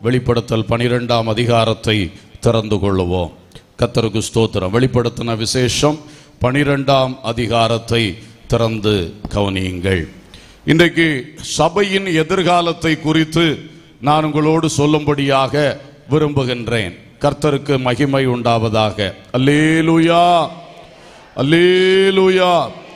வெளிப்படுத்தல் பனிரெண்டாம் அதிகாரத்தை திறந்து கொள்ளுவோம் கத்தருக்கு ஸ்தோத்திரம் வெளிப்படுத்தின விசேஷம் பனிரெண்டாம் அதிகாரத்தை திறந்து கவனியுங்கள் இன்றைக்கு சபையின் எதிர்காலத்தை குறித்து நான் உங்களோடு சொல்லும்படியாக விரும்புகின்றேன் கர்த்தருக்கு மகிமை உண்டாவதாக அல்லேலூயா அல்லேலூயா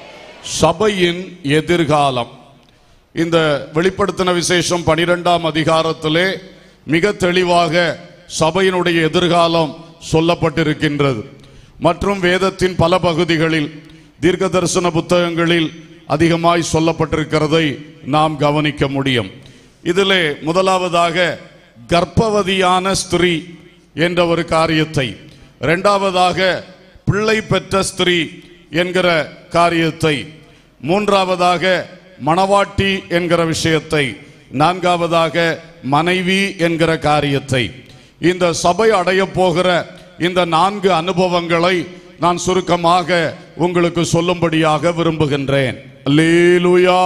சபையின் எதிர்காலம் இந்த வெளிப்படுத்தின விசேஷம் பனிரெண்டாம் அதிகாரத்திலே மிக தெளிவாக சபையினுடைய எதிர்காலம் சொல்லப்பட்டிருக்கின்றது மற்றும் வேதத்தின் பல பகுதிகளில் தீர்க்க தரிசன புத்தகங்களில் அதிகமாய் சொல்லப்பட்டிருக்கிறதை நாம் கவனிக்க முடியும் இதிலே முதலாவதாக கர்ப்பவதியான ஸ்திரீ என்ற ஒரு காரியத்தை இரண்டாவதாக பிள்ளை பெற்ற ஸ்திரீ என்கிற காரியத்தை மூன்றாவதாக மணவாட்டி என்கிற விஷயத்தை நான்காவதாக மனைவி என்கிற காரியத்தை இந்த சபை அடைய போகிற இந்த நான்கு அனுபவங்களை நான் சுருக்கமாக உங்களுக்கு சொல்லும்படியாக விரும்புகின்றேன் அல்லேலூயா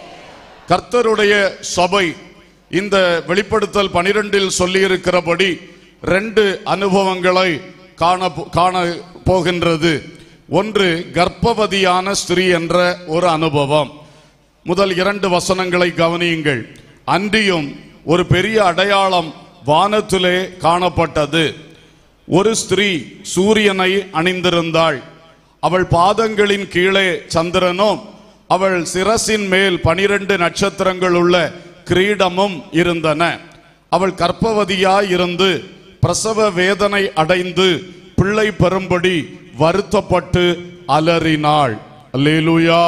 கர்த்தருடைய சபை இந்த வெளிப்படுத்தல் பனிரெண்டில் சொல்லியிருக்கிறபடி ரெண்டு அனுபவங்களை காண காண போகின்றது ஒன்று கர்ப்பவதியான ஸ்திரீ என்ற ஒரு அனுபவம் முதல் இரண்டு வசனங்களை கவனியுங்கள் அன்றியும் ஒரு பெரிய அடையாளம் வானத்திலே காணப்பட்டது ஒரு ஸ்திரீ சூரியனை அணிந்திருந்தாள் அவள் பாதங்களின் கீழே சந்திரனும் அவள் சிரசின் மேல் பனிரெண்டு நட்சத்திரங்கள் உள்ள கிரீடமும் இருந்தன அவள் கர்ப்பவதியாய் இருந்து பிரசவ வேதனை அடைந்து பிள்ளை பெறும்படி வருத்தப்பட்டு அலறினாள் அல்லேலூயா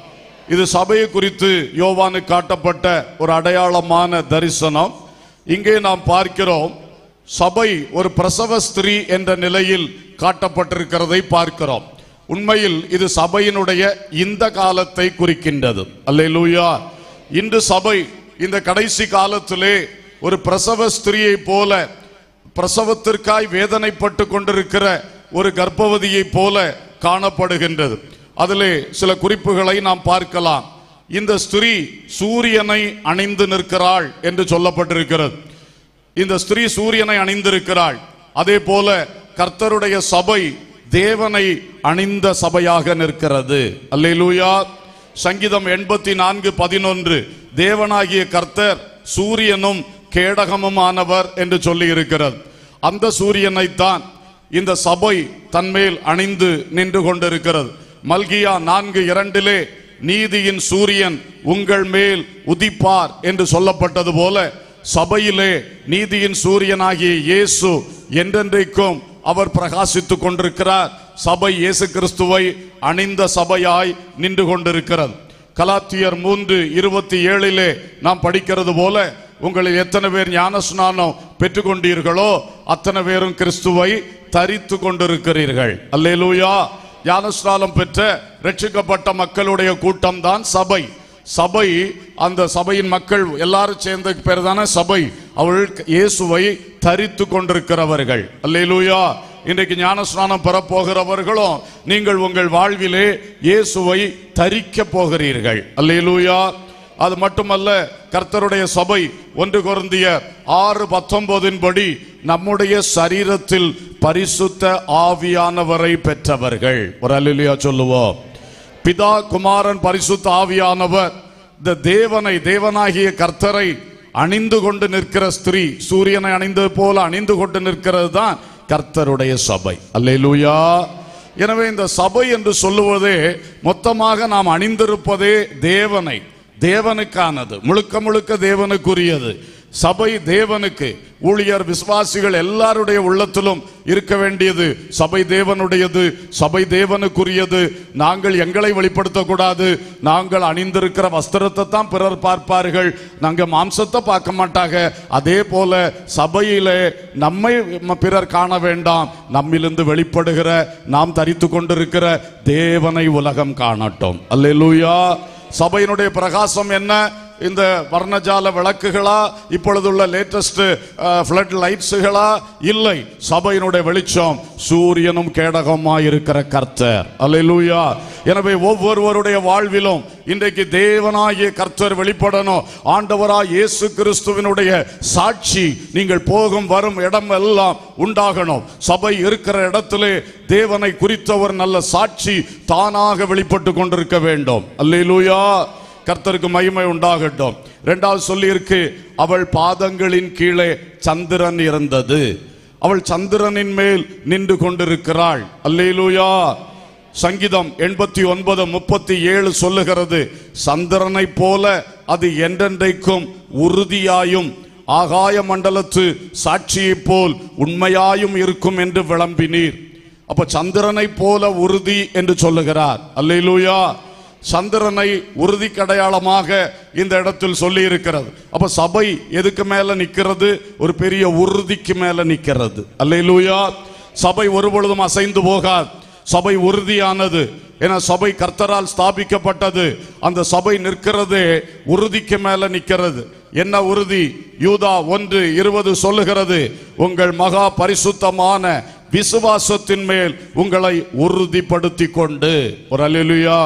இது சபையை குறித்து யோவானு காட்டப்பட்ட ஒரு அடையாளமான தரிசனம் இங்கே நாம் பார்க்கிறோம் சபை ஒரு பிரசவ ஸ்திரீ என்ற நிலையில் காட்டப்பட்டிருக்கிறதை பார்க்கிறோம் உண்மையில் இது சபையினுடைய இந்த காலத்தை குறிக்கின்றது அல்லேலூயா இன்று சபை இந்த கடைசி காலத்திலே ஒரு பிரசவ ஸ்திரீயை போல பிரசவத்திற்காய் வேதனைப்பட்டு கொண்டிருக்கிற ஒரு கர்ப்பவதியை போல காணப்படுகின்றது அதிலே சில குறிப்புகளை நாம் பார்க்கலாம் இந்த ஸ்திரீ சூரியனை அணிந்து நிற்கிறாள் என்று சொல்லப்பட்டிருக்கிறது இந்த ஸ்திரீ சூரியனை அணிந்திருக்கிறாள் அதே போல கர்த்தருடைய சபை தேவனை அணிந்த சபையாக நிற்கிறது அல்லேலூயா சங்கீதம் எண்பத்தி நான்கு பதினொன்று தேவனாகிய கர்த்தர் சூரியனும் கேடகமுமானவர் என்று சொல்லி இருக்கிறது அந்த சூரியனைத்தான் இந்த சபை தன்மேல் அணிந்து நின்று கொண்டிருக்கிறது மல்கியா நான்கு இரண்டிலே நீதியின் சூரியன் உங்கள் மேல் உதிப்பார் என்று சொல்லப்பட்டது போல சபையிலே நீதியின் சூரியனாகிய இயேசு என்றென்றைக்கும் அவர் பிரகாசித்துக் கொண்டிருக்கிறார் சபை இயேசு கிறிஸ்துவை அணிந்த சபையாய் நின்று கொண்டிருக்கிறது கலாத்தியர் மூன்று இருபத்தி ஏழிலே நாம் படிக்கிறது போல உங்களில் எத்தனை பேர் ஞான ஸ்நானம் பெற்றுக்கொண்டீர்களோ அத்தனை பேரும் கிறிஸ்துவை தரித்து கொண்டிருக்கிறீர்கள் அல்லேலூயா ஞானஸ்நானம் பெற்ற ரட்சிக்கப்பட்ட மக்களுடைய கூட்டம் தான் சபை சபை அந்த சபையின் மக்கள் எல்லாரும் சேர்ந்த பேர் தானே சபை அவள் இயேசுவை தரித்து கொண்டிருக்கிறவர்கள் அல்லேலூயா இன்றைக்கு ஞானஸ்நானம் பெறப்போகிறவர்களும் நீங்கள் உங்கள் வாழ்விலே இயேசுவை தரிக்க போகிறீர்கள் அல்லேலூயா அது மட்டுமல்ல கர்த்தருடைய சபை ஒன்று குருந்திய ஆறு பத்தொன்பதின் படி நம்முடைய சரீரத்தில் பரிசுத்த ஆவியானவரை பெற்றவர்கள் ஒரு அல்லா சொல்லுவோம் பிதா குமாரன் பரிசுத்த ஆவியானவர் இந்த தேவனை தேவனாகிய கர்த்தரை அணிந்து கொண்டு நிற்கிற ஸ்திரீ சூரியனை அணிந்தது போல அணிந்து கொண்டு நிற்கிறது தான் கர்த்தருடைய சபை அல்லேலூயா எனவே இந்த சபை என்று சொல்லுவதே மொத்தமாக நாம் அணிந்திருப்பதே தேவனை தேவனுக்கானது முழுக்க முழுக்க தேவனுக்குரியது சபை தேவனுக்கு ஊழியர் விசுவாசிகள் எல்லாருடைய உள்ளத்திலும் இருக்க வேண்டியது சபை தேவனுடையது சபை தேவனுக்குரியது நாங்கள் எங்களை வெளிப்படுத்தக்கூடாது நாங்கள் அணிந்திருக்கிற வஸ்திரத்தை தான் பிறர் பார்ப்பார்கள் நாங்கள் மாம்சத்தை பார்க்க மாட்டாங்க அதே போல சபையிலே நம்மை ம- பிறர் காண வேண்டாம் நம்மிலிருந்து வெளிப்படுகிற நாம் தரித்து கொண்டிருக்கிற தேவனை உலகம் காணட்டும் அல்லேலூயா சபையினுடைய பிரகாசம் என்ன இந்த வர்ணஜால விளக்குகளா இப்பொழுதுள்ள லேட்டஸ்ட் ஃபிளட் லைட்ஸுகளா இல்லை சபையினுடைய வெளிச்சம் சூரியனும் கேடகமாய் இருக்கிற கர்த்தர் அல்லேலூயா எனவே ஒவ்வொருவருடைய வாழ்விலும் இன்றைக்கு தேவனாகிய கர்த்தர் வெளிப்படணும் ஆண்டவராய் இயேசு கிறிஸ்துவினுடைய சாட்சி நீங்கள் போகும் வரும் இடம் எல்லாம் உண்டாகணும் சபை இருக்கிற இடத்திலே தேவனை குறித்த ஒரு நல்ல சாட்சி தானாக வெளிப்பட்டு கொண்டிருக்க வேண்டும் அல்லேலூயா கர்த்தருக்கு மகிமை உண்டாகட்டும் இரண்டாவது சொல்லி இருக்கு அவள் பாதங்களின் கீழே சந்திரன் இருந்தது அவள் சந்திரனின் மேல் நின்று கொண்டிருக்கிறாள் அல்லேலூயா சங்கீதம் எண்பத்தி ஒன்பது முப்பத்தி ஏழு சொல்லுகிறது சந்திரனை போல அது என்றென்றைக்கும் உறுதியாயும் ஆகாய மண்டலத்து சாட்சியைப் போல் உண்மையாயும் இருக்கும் என்று விளம்பினீர் அப்ப சந்திரனை போல உறுதி என்று சொல்லுகிறார் அல்லேலூயா சந்திரனை உறுதி கடையாளமாக இந்த இடத்தில் சொல்லி இருக்கிறது அப்ப சபை எதுக்கு மேல நிக்கிறது ஒரு பெரிய உறுதிக்கு மேல நிக்கிறது அல்லேலூயா சபை ஒரு பொழுதும் அசைந்து போகாது சபை உறுதியானது என சபை கர்த்தரால் ஸ்தாபிக்கப்பட்டது அந்த சபை நிற்கிறதே உறுதிக்கு மேல நிக்கிறது என்ன உறுதி யூதா ஒன்று இருபது சொல்லுகிறது உங்கள் மகா பரிசுத்தமான விசுவாசத்தின் மேல் உங்களை உறுதிப்படுத்திக் கொண்டு ஒரு அல்லேலூயா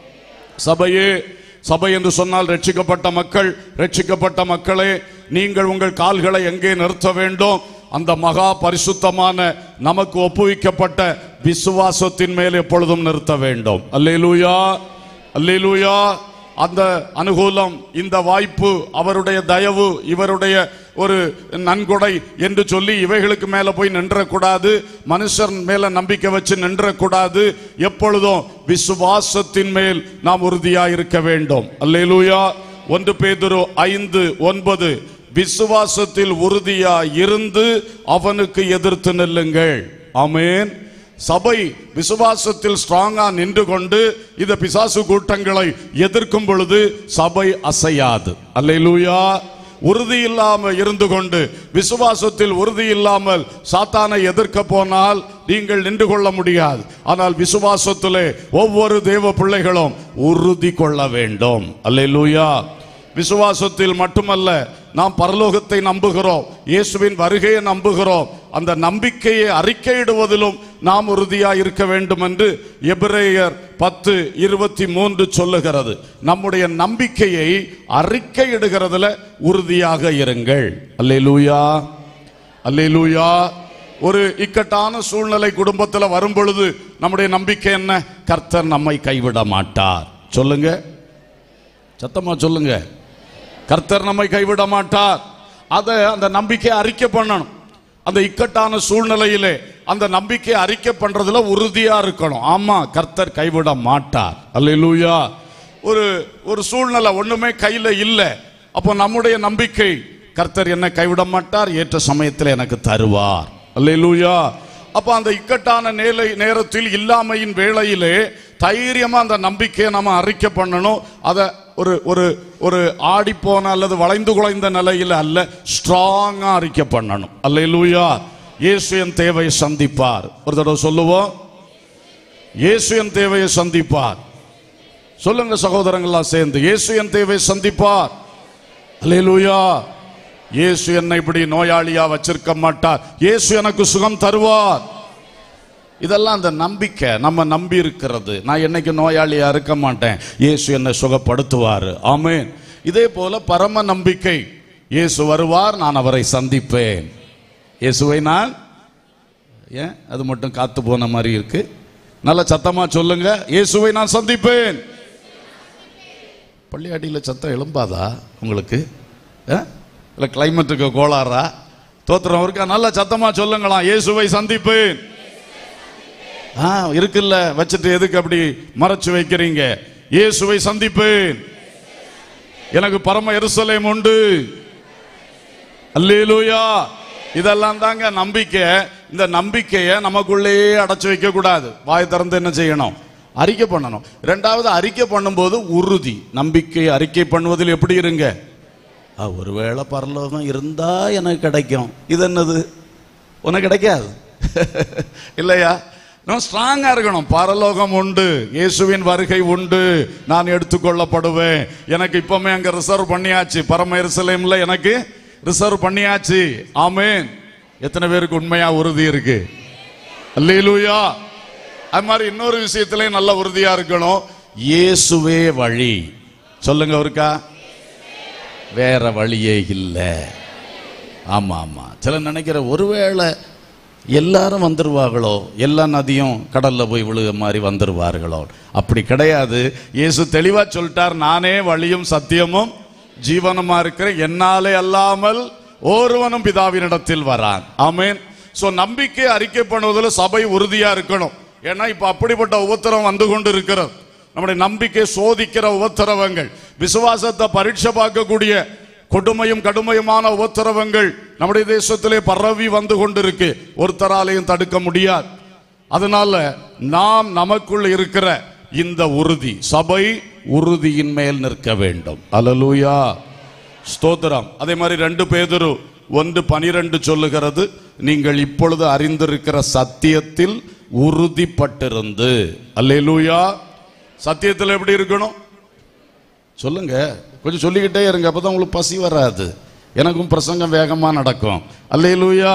சபையே சபை என்று சொன்னால் ரட்சிக்கப்பட்ட மக்கள் ரட்சிக்கப்பட்ட மக்களே நீங்கள் உங்கள் கால்களை எங்கே நிறுத்த வேண்டும் அந்த மகா பரிசுத்தமான நமக்கு ஒப்புவிக்கப்பட்ட விசுவாசத்தின் மேல் எப்பொழுதும் நிறுத்த வேண்டும் அல்லேலூயா அல்லேலூயா அந்த அனுகூலம் இந்த வாய்ப்பு அவருடைய தயவு இவருடைய ஒரு நன்கொடை என்று சொல்லி இவைகளுக்கு மேல போய் நின்றக்கூடாது மனுஷன் மேல நம்பிக்கை வச்சு நின்றக்கூடாது எப்பொழுதும் விசுவாசத்தின் மேல் நாம் உறுதியாக இருக்க வேண்டும் அல்லேலூயா ஒன்று பேதுரு ஐந்து ஒன்பது விசுவாசத்தில் உறுதியா இருந்து அவனுக்கு எதிர்த்து நில்லுங்கள் ஆமென் சபை விசுவாசத்தில் ஸ்ட்ராங்கா நின்று கொண்டு இந்த பிசாசு கூட்டங்களை எதிர்க்கும் பொழுது சபை அசையாது அல்லேலூயா உறுதி இல்லாம இருந்து கொண்டு விசுவாசத்தில் உறுதி இல்லாமல் சாத்தானை எதிர்க்க போனால் நீங்கள் நின்று கொள்ள முடியாது ஆனால் விசுவாசத்திலே ஒவ்வொரு தேவ பிள்ளைகளும் உறுதி கொள்ள வேண்டும் அல்லேலூயா விசுவாசத்தில் மட்டுமல்ல நாம் பரலோகத்தை நம்புகிறோம் இயேசுவின் வருகையை நம்புகிறோம் அந்த நம்பிக்கையை அறிக்கையிடுவதிலும் நாம் உறுதியா இருக்க வேண்டும் என்று எபிரேயர் பத்து இருபத்தி மூன்று சொல்லுகிறது நம்முடைய நம்பிக்கையை அறிக்கையிடுகிறதுல உறுதியாக இருங்கள் அல்லேலூயா அல்லேலூயா ஒரு இக்கட்டான சூழ்நிலை குடும்பத்தில் வரும் பொழுது நம்முடைய நம்பிக்கை என்ன கர்த்தர் நம்மை கைவிட மாட்டார் சொல்லுங்க சத்தமா சொல்லுங்க கர்த்தர் நம்மை கைவிட மாட்டார் அதை அந்த நம்பிக்கையை அறிக்கை பண்ணணும் அந்த இக்கட்டான சூழ்நிலையிலே அந்த நம்பிக்கையை அறிக்கை பண்றதுல உறுதியா இருக்கணும் ஆமா கர்த்தர் கைவிட மாட்டார் அல்லேலூயா ஒரு ஒரு சூழ்நிலை ஒண்ணுமே கையில இல்லை அப்போ நம்முடைய நம்பிக்கை கர்த்தர் என்ன கைவிட மாட்டார் ஏற்ற சமயத்தில் எனக்கு தருவார் அல்லேலூயா அப்ப அந்த இக்கட்டான நேலை நேரத்தில் இல்லாமையின் வேளையிலே தைரியமா அந்த நம்பிக்கையை நம்ம அறிக்கை பண்ணணும் அதை ஒரு ஒரு ஒரு ஆடிப்போன அல்லது வளைந்து குலைந்த நிலையில் அல்ல ஸ்ட்ராங்கா அறிக்கை பண்ணணும் அல்லேலூயா இயேசு என் தேவையை சந்திப்பார் ஒரு தடவை சொல்லுவோம் இயேசு என் தேவையை சந்திப்பார் சொல்லுங்க சகோதரங்கள்லாம் சேர்ந்து இயேசு என் தேவையை சந்திப்பார் அல்லேலூயா இயேசு என்னை இப்படி நோயாளியா வச்சிருக்க மாட்டார் இயேசு எனக்கு சுகம் தருவார் இதெல்லாம் அந்த நம்பிக்கை நம்ம நம்பி இருக்கிறது நான் என்னைக்கு நோயாளியா இருக்க மாட்டேன் இயேசு என்னை சுகப்படுத்துவார் ஆமென் இதே போல பரம நம்பிக்கை இயேசு வருவார் நான் அவரை சந்திப்பேன் இயேசுவை நான் ஏன் அது மட்டும் காத்து போன மாதிரி இருக்கு நல்ல சத்தமா சொல்லுங்க இயேசுவை நான் சந்திப்பேன் பள்ளியாடியில் சத்தம் எழும்பாதா உங்களுக்கு ஆ? இல்ல கிளைமேட்டுக்கு கோளாறா தோத்திரம் இருக்கா நல்ல சத்தமா சொல்லுங்களாம் இயேசுவை சந்திப்பேன் ஆ இருக்குல்ல வச்சுட்டு எதுக்கு அப்படி மறைச்சு வைக்கிறீங்க இயேசுவை சந்திப்பேன் எனக்கு பரம எருசலேம் உண்டு அல்லேலூயா இதெல்லாம் தாங்க நம்பிக்கை இந்த நம்பிக்கையை நமக்குள்ளேயே அடைச்சு வைக்க கூடாது வாய் திறந்து என்ன செய்யணும் அறிக்கை பண்ணணும் ரெண்டாவது அறிக்கை பண்ணும்போது உறுதி நம்பிக்கையை அறிக்கை பண்ணுவதில் எப்படி இருங்க ஆ, ஒருவேளை பரலோகம் இருந்தா எனக்கு கிடைக்கும் இது என்னது உனக்கு கிடைக்காது இல்லையா நம்ம ஸ்ட்ராங்கா இருக்கணும் பரலோகம் உண்டு இயேசுவின் வருகை உண்டு நான் எடுத்துக்கொள்ளப்படுவேன் எனக்கு இப்பவுமே அங்க ரிசர்வ் பண்ணியாச்சு பரம எருசலேம்ல எனக்கு ரிசர்வ் பண்ணியாச்சு ஆமென் எத்தனை பேருக்கு உண்மையா உறுதி இருக்கு அல்லேலூயா அது மாதிரி இன்னொரு விஷயத்திலே நல்ல உறுதியா இருக்கணும் இயேசுவே வழி சொல்லுங்க ஒருக்கா வேற வழியே இல்லை ஆமா ஆமா சில நினைக்கிற ஒருவேளை எல்லாரும் வந்துருவார்களோ எல்லா நதியும் கடல்ல போய் விழுக மாதிரி வந்துருவார்களோ அப்படி கிடையாது இயேசு தெளிவா சொல்லிட்டார் நானே வழியும் சத்தியமும் ஜீவனுமா இருக்கிறேன் என்னாலே அல்லாமல் ஒருவனும் பிதாவினிடத்தில் வரான் ஆமென் சோ நம்பிக்கை அறிக்கை பண்ணுவதில் சபை உறுதியா இருக்கணும் ஏன்னா இப்ப அப்படிப்பட்ட உபத்திரம் வந்து கொண்டு இருக்கிறது நம்முடைய நம்பிக்கை சோதிக்கிற உபத்திரவங்கள் விசுவாசத்தை பரீட்சை பார்க்கக்கூடிய கொடுமையும் கடுமையுமான உபத்திரவங்கள் நம்முடைய தேசத்திலே பரவி வந்து கொண்டிருக்கு ஒருத்தராலையும் தடுக்க முடியாது அதனால நாம் நமக்குள் இருக்கிற இந்த உறுதி சபை உறுதியின் மேல் நிற்க வேண்டும் அல்லேலூயா ஸ்தோத்திரம் அதே மாதிரி ரெண்டு பேதுரு ஒன்று பனிரெண்டு சொல்லுகிறது நீங்கள் இப்பொழுது அறிந்திருக்கிற சத்தியத்தில் உறுதிப்பட்டிருந்து அல்லேலூயா சத்தியத்தில் எப்படி இருக்கணும் சொல்லுங்க கொஞ்சம் சொல்லிக்கிட்டே இருங்க அப்பதான் உங்களுக்கு பசி வராது எனக்கும் பிரசங்கம் வேகமா நடக்கும் அல்லேலூயா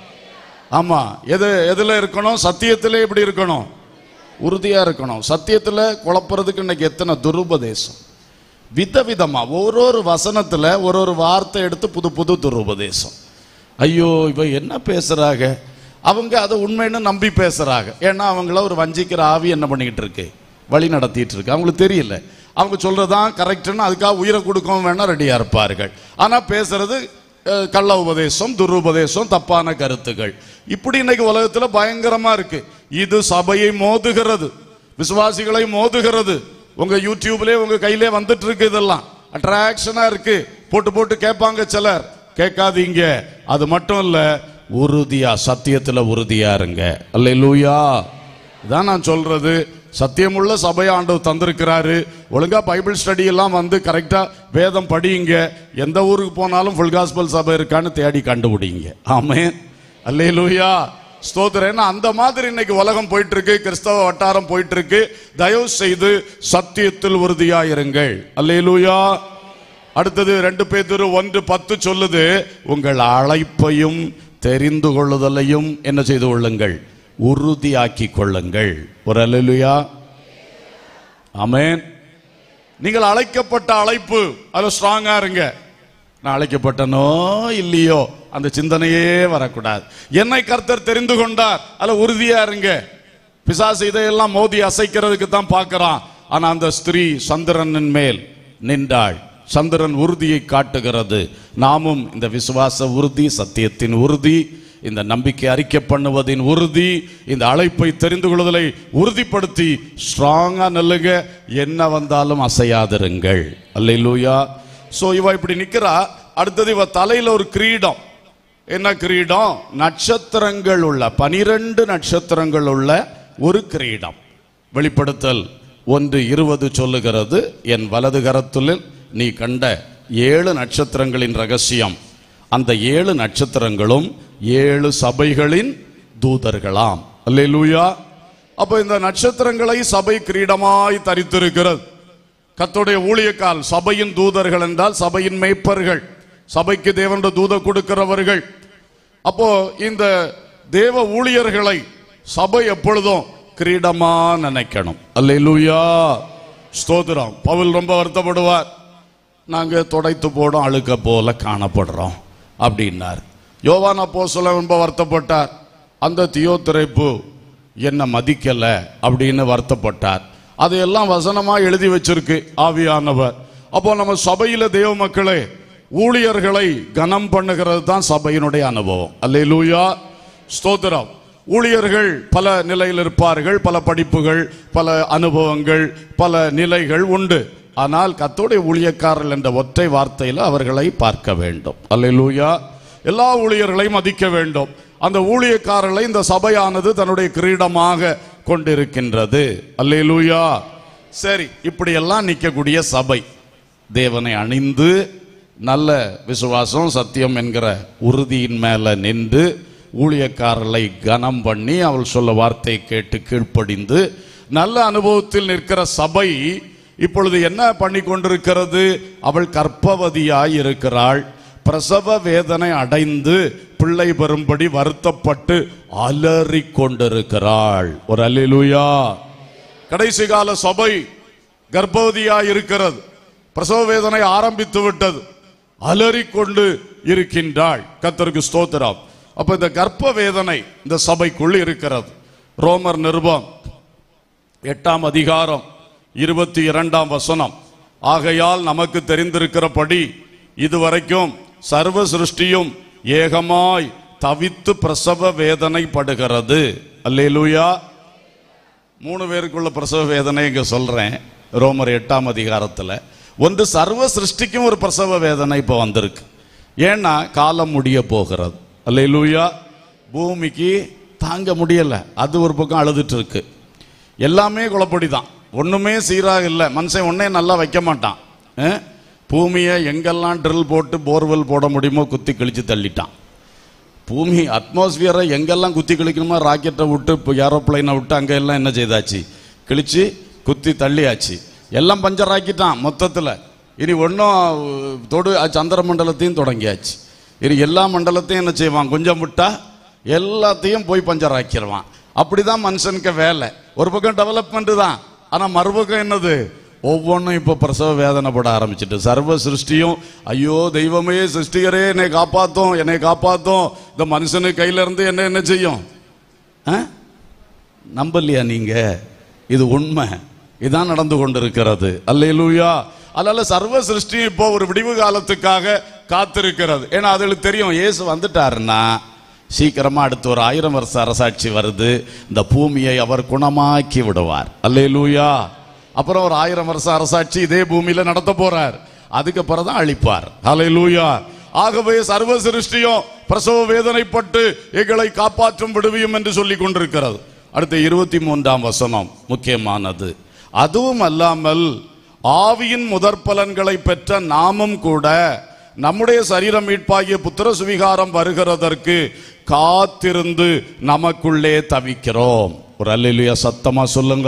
ஆமா எது எதுல இருக்கணும் சத்தியத்திலே எப்படி இருக்கணும் உறுதியா இருக்கணும் சத்தியத்துல குழப்புறதுக்கு இன்னைக்கு எத்தனை துருபதேசம் விதவிதமா ஒரு ஒரு வசனத்துல ஒரு ஒரு வார்த்தை எடுத்து புது புது துருபதேசம் ஐயோ இவ என்ன பேசுறாங்க அவங்க அதை உண்மைன்னு நம்பி பேசுறாங்க ஏன்னா அவங்கள ஒரு வஞ்சிக்கிற ஆவி என்ன பண்ணிக்கிட்டு இருக்கு வழி நடத்திட்டு இருக்கு அவங்களுக்கு தெரியல அவங்க சொல்றதுதான் கரெக்ட்னு அதுக்காக உயிரை கொடுக்கவும் வேணா ரெடியா இருப்பார்கள் ஆனா பேசுறது அஹ், கள்ள உபதேசம் துருபதேசம் தப்பான கருத்துகள் இப்படி இன்னைக்கு உலகத்துல பயங்கரமா இருக்கு இது சபையை மோதுகிறது விசுவாசிகளை மோதுகிறது உங்க யூடியூப்லயே உங்க கையிலே வந்துட்டு இருக்கு இதெல்லாம் அட்ராக்ஷனா இருக்கு போட்டு போட்டு கேட்பாங்க சிலர் கேட்காதீங்க அது மட்டும் இல்ல உறுதியா சத்தியத்துல உறுதியா இருங்க அல்லேலூயா இதான் நான் சொல்றது சத்தியமுள்ள சபை ஆண்டவர் தந்திருக்கிறாரு ஒழுங்கா பைபிள் ஸ்டடி எல்லாம் வந்து கரெக்டா வேதம் படியுங்க எந்த ஊருக்கு போனாலும் ஃபுல் காஸ்பல் சபை இருக்கான்னு தேடி கண்டுபிடிங்க ஆமென் அல்லேலூயா ஸ்தோத்திரம் ஏன்னா அந்த மாதிரி இன்னைக்கு உலகம் போயிட்டு இருக்கு கிறிஸ்தவ வட்டாரம் போயிட்டு இருக்கு தயவு செய்து சத்தியத்தில் உறுதியா இருங்கள் அல்லேலூயா அடுத்தது ரெண்டு பேர் ஒன்று பத்து சொல்லுது உங்கள் அழைப்பையும் தெரிந்து கொள்ளுதலையும் என்ன செய்து கொள்ளுங்கள் உறுதியாக்கி கொள்ளுங்கள் ஒரு அல்லேலூயா ஆமென் நீங்கள் அழைக்கப்பட்ட அழைப்பு அதுல ஸ்ட்ராங்கா இருங்க நான் அழைக்கப்பட்டனோ இல்லையோ அந்த சிந்தனையே வரக்கூடாது என்னை கர்த்தர் தெரிந்து கொண்டார் அதுல உறுதியா இருங்க பிசாசு இதையெல்லாம் மோதி அசைக்கிறதுக்கு தான் பார்க்கறான் ஆனா அந்த ஸ்திரீ சந்திரனின் மேல் நின்றாள் சந்திரன் உறுதியை காட்டுகிறது நாமும் இந்த விசுவாச உறுதி சத்தியத்தின் உறுதி இந்த நம்பிக்கை அறிக்கை பண்ணுவதின் உறுதி இந்த அழைப்பை தெரிந்து கொள்வதை உறுதிப்படுத்தி ஸ்ட்ராங்கா நல்லுங்க என்ன வந்தாலும் அசையாதிருங்கள் அல்லேலூயா சோ இவ இப்படி நிக்கிறா அடுத்தது இவ தலையில ஒரு கிரீடம் என்ன கிரீடம் நட்சத்திரங்கள் உள்ள பனிரெண்டு நட்சத்திரங்கள் உள்ள ஒரு கிரீடம் வெளிப்படுத்தல் ஒன்று இருபது சொல்லுகிறது என் வலது கரத்தில் நீ கண்ட ஏழு நட்சத்திரங்களின் ரகசியம் அந்த ஏழு நட்சத்திரங்களும் ஏழு சபைகளின் தூதர்களாம் அல்லேலூயா அப்ப இந்த நட்சத்திரங்களை சபை கிரீடமாய் தரித்திருக்கிறது கர்த்தருடைய ஊழியக்கால் சபையின் தூதர்கள் என்றால் சபையின் மேய்ப்பர்கள் சபைக்கு தேவனுடைய தூத கொடுக்கிறவர்கள் அப்போ இந்த தேவ ஊழியர்களை சபை எப்பொழுதும் கிரீடமா நினைக்கணும் அல்லேலூயா ஸ்தோத்திரம் பவுல் ரொம்ப வருத்தப்படுவார் நாங்க துடைத்து போடும் அழுக்க போல காணப்படுறோம் அப்படின்னார் யோவான் அப்போஸ்தலன் ரொம்ப வருத்தப்பட்டார் அந்த தியோத்திரைப்பு என்ன மதிக்கல அப்படின்னு வருத்தப்பட்டார் அதையெல்லாம் வசனமா எழுதி வச்சிருக்கு ஆவியானவர் அப்போ நம்ம சபையில தேவ மக்களே ஊழியர்களை கனம் பண்ணுகிறது தான் சபையினுடைய அனுபவம் அல்லேலூயா ஸ்தோத்திரம் ஊழியர்கள் பல நிலையில் இருப்பார்கள் பல படிப்புகள் பல அனுபவங்கள் பல நிலைகள் உண்டு ஆனால் கத்தோடைய ஊழியக்காரர்கள் என்ற ஒற்றை வார்த்தையில் அவர்களை பார்க்க வேண்டும் அல்லேலூயா எல்லா ஊழியர்களையும் மதிக்க வேண்டும் அந்த ஊழியக்காரர்களை இந்த சபையானது தன்னுடைய கிரீடமாக கொண்டிருக்கின்றது அல்லேலூயா சரி இப்படியெல்லாம் நிற்கக்கூடிய சபை தேவனை அணிந்து நல்ல விசுவாசம் சத்தியம் என்கிற உறுதியின் மேல நின்று ஊழியக்காரர்களை கனம் பண்ணி அவள் சொல்ல வார்த்தை கேட்டு கீழ்ப்படிந்து நல்ல அனுபவத்தில் நிற்கிற சபை இப்பொழுது என்ன பண்ணி கொண்டிருக்கிறது அவள் கர்ப்பவதியாய் இருக்கிறாள் பிரசவ வேதனை அடைந்து பிள்ளை பெறும்படி வருத்தப்பட்டு அலறிக் கொண்டிருக்கிறாள் ஒரு அல்லேலூயா கடைசி கால சபை கர்ப்பவதியாய் இருக்கிறது பிரசவ வேதனை ஆரம்பித்து விட்டது அலறிக்கொண்டு இருக்கின்றாள் கர்த்தருக்கு ஸ்தோத்திரம் அப்ப இந்த கர்ப்ப வேதனை இந்த சபைக்குள் இருக்கிறது ரோமர் நிருபம் எட்டாம் அதிகாரம் இருபத்தி இரண்டாம் வசனம் ஆகையால் நமக்கு தெரிந்திருக்கிறபடி இதுவரைக்கும் சர்வ சிருஷ்டியும் ஏகமாய் தவித்து பிரசவ வேதனைப்படுகிறது அல்லேலூயா மூணு பேருக்குள்ள பிரசவ வேதனை இங்க சொல்றேன் ரோமர் எட்டாம் அதிகாரத்துல ஒன்று சர்வ சிருஷ்டிக்கும் ஒரு பிரசவ வேதனை இப்போ வந்திருக்கு ஏன்னா காலம் முடிய போகிறது அல்லேலூயா பூமிக்கு தாங்க முடியல அது ஒரு பக்கம் அழுதுட்டு இருக்கு எல்லாமே குழப்படி தான் ஒண்ணுமே சீராக இல்லை மனுஷன் ஒன்னே நல்லா வைக்க மாட்டான் அஹ்? பூமியை எங்கெல்லாம் ட்ரில் போட்டு போர்வெல் போட முடியுமோ குத்தி கிழிச்சு தள்ளிட்டான் பூமி அட்மாஸ்பியரை எங்கெல்லாம் குத்தி கிழிக்கணுமோ ராக்கெட்டை விட்டு இப்போ ஏரோப்ளைனை விட்டு அங்கே எல்லாம் என்ன செய்தாச்சு கிழிச்சு குத்தி தள்ளியாச்சு எல்லாம் பஞ்சர் ஆக்கிட்டான் மொத்தத்தில் இனி ஒன்றும் தொடு சந்திர மண்டலத்தையும் தொடங்கியாச்சு இனி எல்லா மண்டலத்தையும் என்ன செய்வான் கொஞ்சம் விட்டா எல்லாத்தையும் போய் பஞ்சர் ஆக்கிடுவான் அப்படிதான் மனுஷனுக்கு வேலை ஒரு பக்கம் டெவலப்மெண்ட் தான் ஆனால் மறுபக்கம் என்னது ஒவ்வொன்றும் இப்போ பிரசவ வேதனைப்பட ஆரம்பிச்சிட்டு சர்வ சிருஷ்டியும் ஐயோ தெய்வமே சிருஷ்டிகரே என்னை காப்பாத்தும் என்னை காப்பாத்தும் இந்த மனுஷனு கையில இருந்து என்ன என்ன செய்யும் ஆ? நம்பலையா நீங்க இது உண்மை இதான் நடந்து கொண்டிருக்கிறது அல்லேலூயா அதனால சர்வ சிருஷ்டி இப்போ ஒரு விடிவு காலத்துக்காக காத்திருக்கிறது ஏன்னா அதுகளுக்கு தெரியும் இயேசு வந்துட்டாருன்னா சீக்கிரமா அடுத்து ஒரு ஆயிரம் வருஷ அரசாட்சி வருது இந்த பூமியை அவர் குணமாக்கி விடுவார் அல்லேலூயா அப்புறம் ஒரு ஆயிரம் வருஷம் அரசாட்சி இதே பூமியில நடத்த போறார் அதுக்கு அப்புறம் தான் அழிப்பார் ஹalleluya ஆகவே சர்வ சிருஷ்டியும் பிரசவ வேதனைப்பட்டு எங்களை காப்பாற்றும் விடுவியும் என்று சொல்லிக் கொண்டிருக்கிறது அடுத்த இருபத்தி மூன்றாம் வசனம் முக்கியமானது அதுவும் அல்லாமல் ஆவியின் முதற் பலன்களை பெற்ற நாமும் கூட நம்முடைய சரீரம் மீட்பாகிய புத்திர சுவிகாரம் வருகிறதற்கு காத்திருந்து நமக்குள்ளே தவிக்கிறோம் ஒரு அல்லேலூயா சத்தமா சொல்லுங்க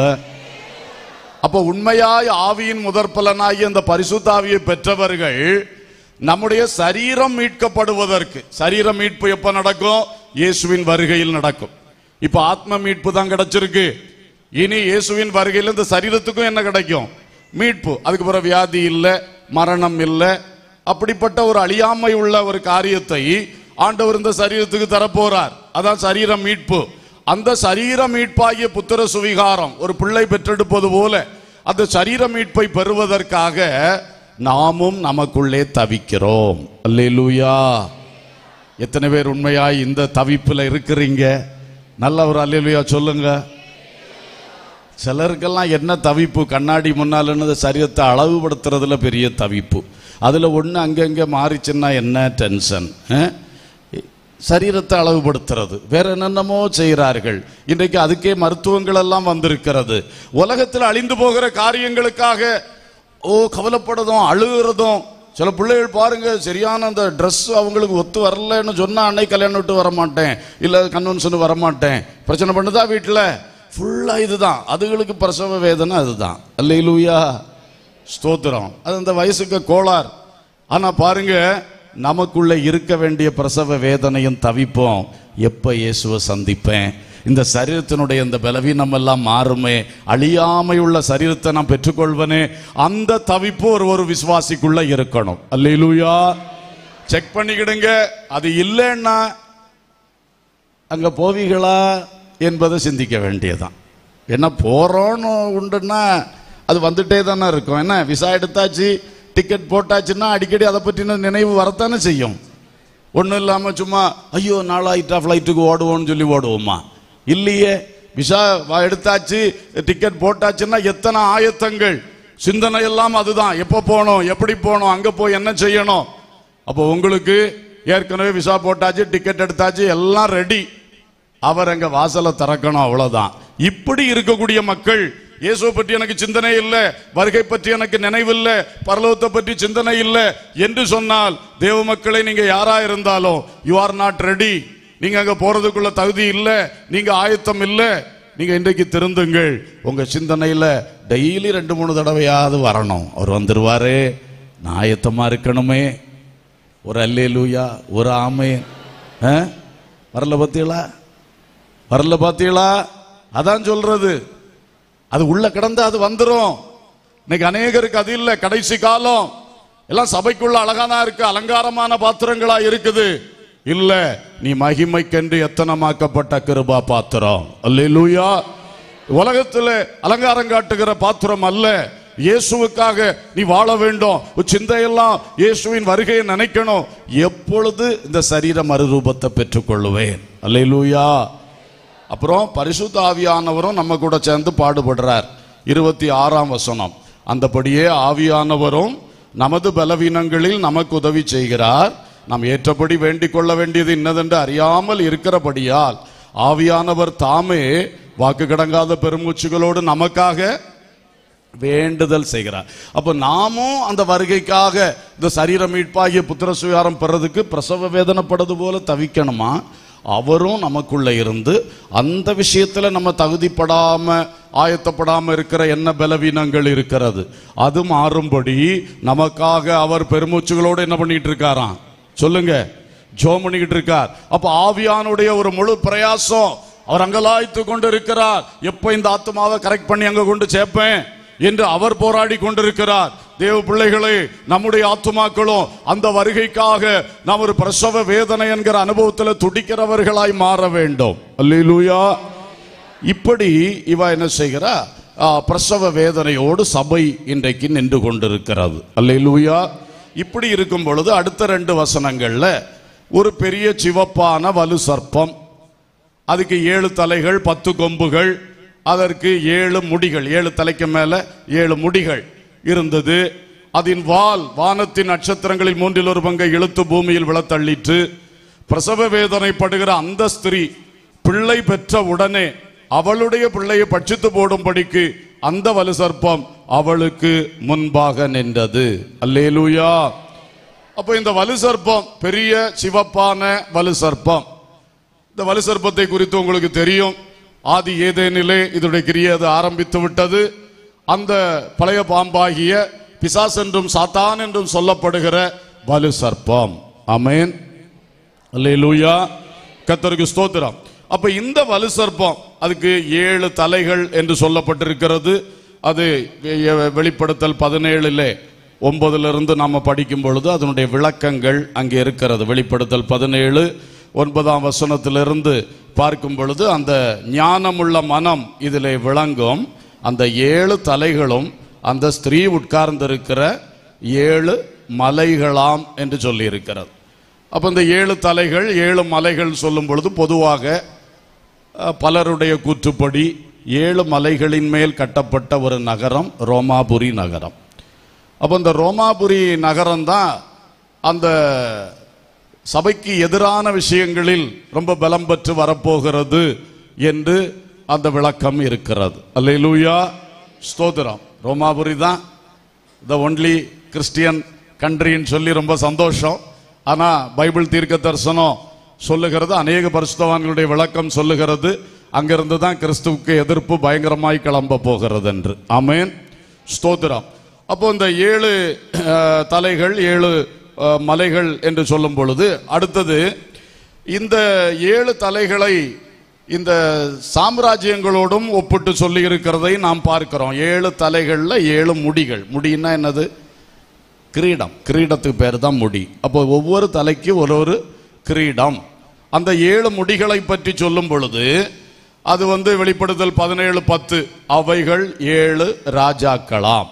அப்போ உண்மையாய் ஆவியின் முதற் பலனாகிய அந்த பரிசுத்தாவியை பெற்றவர்கள் நம்முடைய சரீரம் மீட்கப்படுவதற்கு சரீர மீட்பு எப்ப நடக்கும் இயேசுவின் வருகையில் நடக்கும் இப்ப ஆத்ம மீட்பு தான் கிடைச்சிருக்கு இனி இயேசுவின் வருகையில் இந்த சரீரத்துக்கும் என்ன கிடைக்கும் மீட்பு அதுக்கு பிறகு வியாதி இல்லை மரணம் இல்லை அப்படிப்பட்ட ஒரு அழியாமை உள்ள ஒரு காரியத்தை ஆண்டவர் இந்த சரீரத்துக்கு தரப்போறார் அதான் சரீர மீட்பு அந்த சரீர மீட்பாகிய புத்திர சுவிகாரம் ஒரு பிள்ளை பெற்றெடுப்பது போல அந்த சரீர மீட்பை பெறுவதற்காக நாமும் நமக்குள்ளே தவிக்கிறோம் அல்லேலூயா எத்தனை பேர் உண்மையாய் இந்த தவிப்புல இருக்கிறீங்க நல்ல ஒரு அல்லேலூயா சொல்லுங்க சிலருக்கெல்லாம் என்ன தவிப்பு கண்ணாடி முன்னாலன்னு சரீரத்தை அளவுபடுத்துறதுல பெரிய தவிப்பு அதுல ஒண்ணு அங்கங்க மாறிச்சுன்னா என்ன டென்ஷன் சரீரத்தை அளவுபடுத்துறது வேற என்னென்னமோ செய்கிறார்கள் இன்றைக்கு அதுக்கே மருத்துவங்கள் எல்லாம் வந்திருக்கிறது உலகத்தில் அழிந்து போகிற காரியங்களுக்காக ஓ கவலைப்படுறதும் அழுகிறதும் சில பிள்ளைகள் பாருங்க சரியான அந்த Dress அவங்களுக்கு ஒத்து வரலன்னு சொன்னா அன்னைக்கு கல்யாணம் விட்டு வர மாட்டேன் இல்ல கன்வென்ஷன் வர மாட்டேன் பிரச்சனை பண்ணுதா வீட்டில் ஃபுல்லா இதுதான் அதுகளுக்கு பிரசவ வேதனை அதுதான் அல்லையிலூயா ஸ்தோத்திரம் அது அந்த வயசுக்கு கோளார் ஆனா பாருங்க நமக்குள்ள இருக்க வேண்டிய பிரசவ வேதனையும் தவிப்போம் எப்ப இயேசுவை சந்திப்பேன் இந்த சரீரத்தினுடைய இந்த பலவீனம் எல்லாம் மாறுமே அழியாமை உள்ள சரீரத்தை நான் பெற்றுக்கொள்வனே அந்த தவிப்பு ஒரு ஒரு விசுவாசிக்குள்ள இருக்கணும் அல்லேலூயா செக் பண்ணிக்கிடுங்க அது இல்லைன்னா அங்க போவீங்களா என்பதை சிந்திக்க வேண்டியதுதான் என்ன போறோன்னு உண்டுன்னா அது வந்துட்டே தானே இருக்கும் என்ன விசா எடுத்தாச்சு டிக்கெட் போட்டாச்சுன்னா அடிக்கடி அதை பற்றின நினைவு வரத்தானே செய்யும் ஒன்றும் இல்லாமல் சும்மா ஐயோ நாளாயிட்டா ஃப்ளைட்டுக்கு ஓடுவோம்னு சொல்லி ஓடுவோமா இல்லையே விசா வ- எடுத்தாச்சு டிக்கெட் போட்டாச்சுன்னா எத்தனை ஆயத்தங்கள் சிந்தனை எல்லாம் அதுதான் எப்போ போகணும் எப்படி போகணும் அங்கே போய் என்ன செய்யணும் அப்போ உங்களுக்கு ஏற்கனவே விசா போட்டாச்சு டிக்கெட் எடுத்தாச்சு எல்லாம் ரெடி அவர் அங்க வாசலை திறக்கணும் அவ்வளவுதான் இப்படி இருக்கக்கூடிய மக்கள் இயேசுவை பற்றி எனக்கு சிந்தனை இல்லை வருகை பற்றி எனக்கு நினைவில்லை பரலோகத்தை பற்றி சிந்தனை இல்லை என்று சொன்னால் தேவ மக்களை நீங்க யாரா இருந்தாலும் யூ ஆர் நாட் ரெடி நீங்க அங்க போறதுக்குள்ள தகுதி இல்ல நீங்க ஆயத்தம் இல்ல நீங்க இன்றைக்கு திருந்துங்கள் உங்க சிந்தனையில டெய்லி ரெண்டு மூணு தடவையாவது வரணும் அவர் வந்துருவாரு நான் ஆயத்தமா இருக்கணுமே ஒரு அல்லேலூயா ஒரு ஆமே ஆ? வரல பார்த்தீங்களா வரல பார்த்தீங்களா அதான் சொல்றது அது உள்ள கிடந்து அது வந்துரும் இன்னைக்கு அநேகருக்கு அது இல்ல கடைசி காலம் எல்லாம் சபைக்குள்ள அழகானா இருக்கு அலங்காரமான பாத்திரங்களா இருக்குது இல்ல நீ மகிமைக்கென்று எத்தனமாக்கப்பட்ட கிருபா பாத்திரம் அல்லேலூயா உலகத்துல அலங்காரம் காட்டுகிற பாத்திரம் அல்ல இயேசுவுக்காக நீ வாழ வேண்டும் உன் சிந்தையெல்லாம் இயேசுவின் வருகையை நினைக்கணும் எப்பொழுது இந்த சரீர மறுரூபத்தை பெற்றுக்கொள்ளுவேன் அல்லேலூயா அப்புறம் பரிசுத்த ஆவியானவரும் நம்ம கூட சேர்ந்து பாடுபடுறார் இருபத்தி ஆறாம் வசனம் அந்தபடியே ஆவியானவரும் நமது பலவீனங்களில் நமக்கு உதவி செய்கிறார் நாம் ஏற்றபடி வேண்டிக் கொள்ள வேண்டியது இன்னதென்று அறியாமல் இருக்கிறபடியால் ஆவியானவர் தாமே வாக்கு கடங்காத பெருமூச்சுகளோடு நமக்காக வேண்டுதல் செய்கிறார் அப்ப நாமும் அந்த வருகைக்காக இந்த சரீர மீட்பாகிய புத்திர சுயாரம் பெறதுக்கு பிரசவ வேதனைப்படுறது போல தவிக்கணுமா அவரும் நமக்குள்ள இருந்து அந்த விஷயத்துல நம்ம தகுதிப்படாம ஆயத்தப்படாம இருக்கிற என்ன பலவீனங்கள் இருக்கிறது அது மாறும்படி நமக்காக அவர் பெருமூச்சுகளோடு என்ன பண்ணிட்டு இருக்காராம் சொல்லுங்க ஜோம் பண்ணிக்கிட்டு இருக்கார் அப்ப ஆவியானுடைய ஒரு முழு பிரயாசம் அவர் அங்கலாய்த்து கொண்டு இருக்கிறார் எப்ப இந்த ஆத்மாவை கரெக்ட் பண்ணி அங்க கொண்டு சேர்ப்பேன் என்று அவர் போராடி கொண்டிருக்கிறார் தேவ பிள்ளைகளே நம்முடைய ஆத்துமாக்களும் அந்த வருகைக்காக நாம் ஒரு பிரசவ வேதனை என்கிற அனுபவத்தில் துடிக்கிறவர்களாய் மாற வேண்டும் அல்லேலூயா இப்படி இவ என்ன செய்கிறா ஆ, பிரசவ வேதனையோடு சபை இன்றைக்கு நின்று கொண்டிருக்கிறது அல்லேலூயா இப்படி இருக்கும் பொழுது அடுத்த ரெண்டு வசனங்கள்ல ஒரு பெரிய சிவப்பான வலு சர்ப்பம் அதுக்கு ஏழு தலைகள் பத்து கொம்புகள் அதற்கு ஏழு முடிகள் ஏழு தலைக்கு மேல ஏழு முடிகள் இருந்தது அதன் வால் வானத்தின் நட்சத்திரங்களில் மூன்றில் ஒரு பங்கை இழுத்து பூமியில் விழத்தள்ளிற்று பிரசவ வேதனைப்படுகிற அந்த ஸ்திரீ பிள்ளை பெற்ற உடனே அவளுடைய பிள்ளையை பட்சித்து போடும்படிக்கு அந்த வலு சர்ப்பம் அவளுக்கு முன்பாக நின்றது அல்லேலூயா அப்போ இந்த வலு சர்ப்பம் பெரிய சிவப்பான வலு சர்ப்பம் இந்த வலு சர்ப்பத்தை குறித்து உங்களுக்கு தெரியும் ஆதி ஏதேனிலே இதனுடைய கிரியை அது ஆரம்பித்து விட்டது அந்த பழைய பாம்பாகிய பிசாஸ் என்றும் சாத்தான் என்றும் சொல்லப்படுகிற வலு சர்ப்பம் அமேன் அல்லேலூயா கத்தருக்கு ஸ்தோத்திரம் அப்ப இந்த வலு சர்ப்பம் அதுக்கு ஏழு தலைகள் என்று சொல்லப்பட்டிருக்கிறது அது வெ- வெளிப்படுத்தல் பதினேழுலே ஒன்பதுல இருந்து நாம படிக்கும் பொழுது அதனுடைய விளக்கங்கள் அங்கே இருக்கிறது வெளிப்படுத்தல் பதினேழு ஒன்பதாம் வசனத்திலிருந்து பார்க்கும் பொழுது அந்த ஞானமுள்ள மனம் இதிலே விளங்கும் அந்த ஏழு தலைகளும் அந்த ஸ்திரீ உட்கார்ந்திருக்கிற ஏழு மலைகளாம் என்று சொல்லியிருக்கிறது அப்ப இந்த ஏழு தலைகள் ஏழு மலைகள் சொல்லும் பொழுது பொதுவாக அஹ், பலருடைய கூற்றுப்படி ஏழு மலைகளின் மேல் கட்டப்பட்ட ஒரு நகரம் ரோமாபுரி நகரம் அப்போ இந்த ரோமாபுரி நகரம் தான் அந்த சபைக்கு எதிரான விஷயங்களில் ரொம்ப பலம் பெற்று வரப்போகிறது என்று அந்த விளக்கம் இருக்கிறது அல்லேலூயா ஸ்தோத்திரம் ரோமாபுரி தான் த ஒன்லி கிறிஸ்டியன் கண்ட்ரின்னு சொல்லி ரொம்ப சந்தோஷம் ஆனா பைபிள் தீர்க்க தரிசனம் சொல்லுகிறது அநேக பரிசுத்தவான்களுடைய விளக்கம் சொல்லுகிறது அங்கிருந்து தான் கிறிஸ்துவுக்கு எதிர்ப்பு பயங்கரமாய் கிளம்ப போகிறது என்று ஆமென் ஸ்தோத்திரம் அப்போ இந்த ஏழு அஹ், தலைகள் ஏழு அஹ், மலைகள் என்று சொல்லும் பொழுது அடுத்தது இந்த ஏழு தலைகளை இந்த சாம்ராஜ்யங்களோடும் ஒப்பிட்டு சொல்லி இருக்கிறதை நாம் பார்க்கிறோம் ஏழு தலைகள்ல ஏழு முடிகள் முடின்னா என்னது கிரீடம் கிரீடத்துக்கு பேர் தான் முடி அப்போ ஒவ்வொரு தலைக்கு ஒரு ஒரு கிரீடம் அந்த ஏழு முடிகளை பற்றி சொல்லும் பொழுது அது வந்து வெளிப்படுத்தல் பதினேழு பத்து அவைகள் ஏழு ராஜாக்களாம்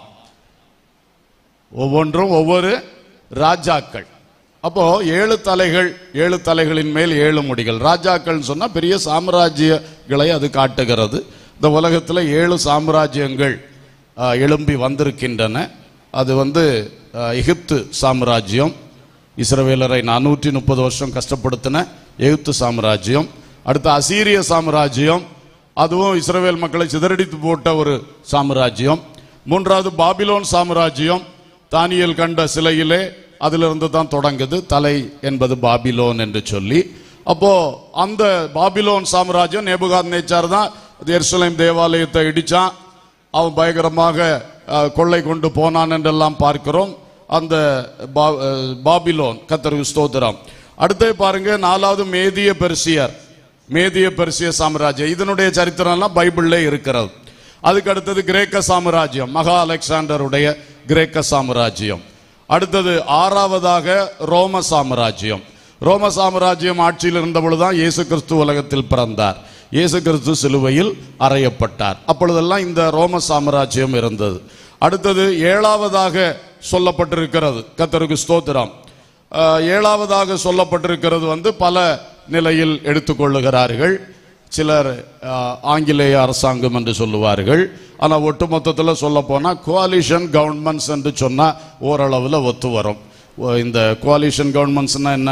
ஒவ்வொன்றும் ஒவ்வொரு ராஜாக்கள் அப்போ ஏழு தலைகள் ஏழு தலைகளின் மேல் ஏழு முடிகள் ராஜாக்கள் சொன்னா பெரிய சாம்ராஜ்யங்களை அது காட்டுகிறது இந்த உலகத்தில் ஏழு சாம்ராஜ்யங்கள் ஆ, எழும்பி வந்திருக்கின்றன அது வந்து ஆ, எகிப்து சாம்ராஜ்யம் இஸ்ரவேலரை நானூற்றி முப்பது வருஷம் கஷ்டப்படுத்தின எகிப்து சாம்ராஜ்யம் அடுத்து அசீரிய சாம்ராஜ்யம் அதுவும் இஸ்ரவேல் மக்களை சிதறடித்து போட்ட ஒரு சாம்ராஜ்யம் மூன்றாவது பாபிலோன் சாம்ராஜ்யம் தானியேல் கண்ட சிலையிலே அதிலிருந்து தான் தொடங்குது தலை என்பது பாபிலோன் என்று சொல்லி அப்போ அந்த பாபிலோன் சாம்ராஜ்யம் நேபுகாத் நேச்சார் தான் எருசலேம் தேவாலயத்தை இடிச்சான் அவன் பயங்கரமாக அஹ், கொள்ளை கொண்டு போனான் என்றெல்லாம் பார்க்கிறோம் அந்த பா- அஹ், பாபிலோன் கத்தருக்கு ஸ்தோத்திரம் அடுத்து பாருங்க நாலாவது மேதிய பெர்சியர் மேதிய பெர்சிய சாம்ராஜ்யம் இதனுடைய சரித்திரம் எல்லாம் பைபிள்ல இருக்கிறது அதுக்கு அடுத்தது கிரேக்க சாம்ராஜ்யம் மகா அலெக்சாண்டருடைய கிரேக்க சாம்ராஜ்யம் அடுத்தது ஆறாவதாக ரோம சாம்ராஜ்யம் ரோம சாம்ராஜ்யம் ஆட்சியில் இருந்த பொழுதுதான் இயேசு கிறிஸ்து உலகத்தில் பிறந்தார் இயேசு கிறிஸ்து சிலுவையில் அறையப்பட்டார் அப்பொழுதெல்லாம் இந்த ரோம சாம்ராஜ்யம் இருந்தது அடுத்தது ஏழாவதாக சொல்லப்பட்டிருக்கிறது கத்தருக்கு ஸ்தோத்திரம் அஹ், ஏழாவதாக சொல்லப்பட்டிருக்கிறது வந்து பல நிலையில் எடுத்துக்கொள்ளுகிறார்கள் சிலர் அஹ், ஆங்கிலேய அரசாங்கம் என்று சொல்லுவார்கள் ஆனால் ஒட்டுமொத்தத்தில் சொல்ல போனால் கோலிஷன் கவர்மெண்ட்ஸ் என்று சொன்னால் ஓரளவில் ஒத்து வரும் ஓ- இந்த கோலிஷன் கவர்மெண்ட்ஸ்னா என்ன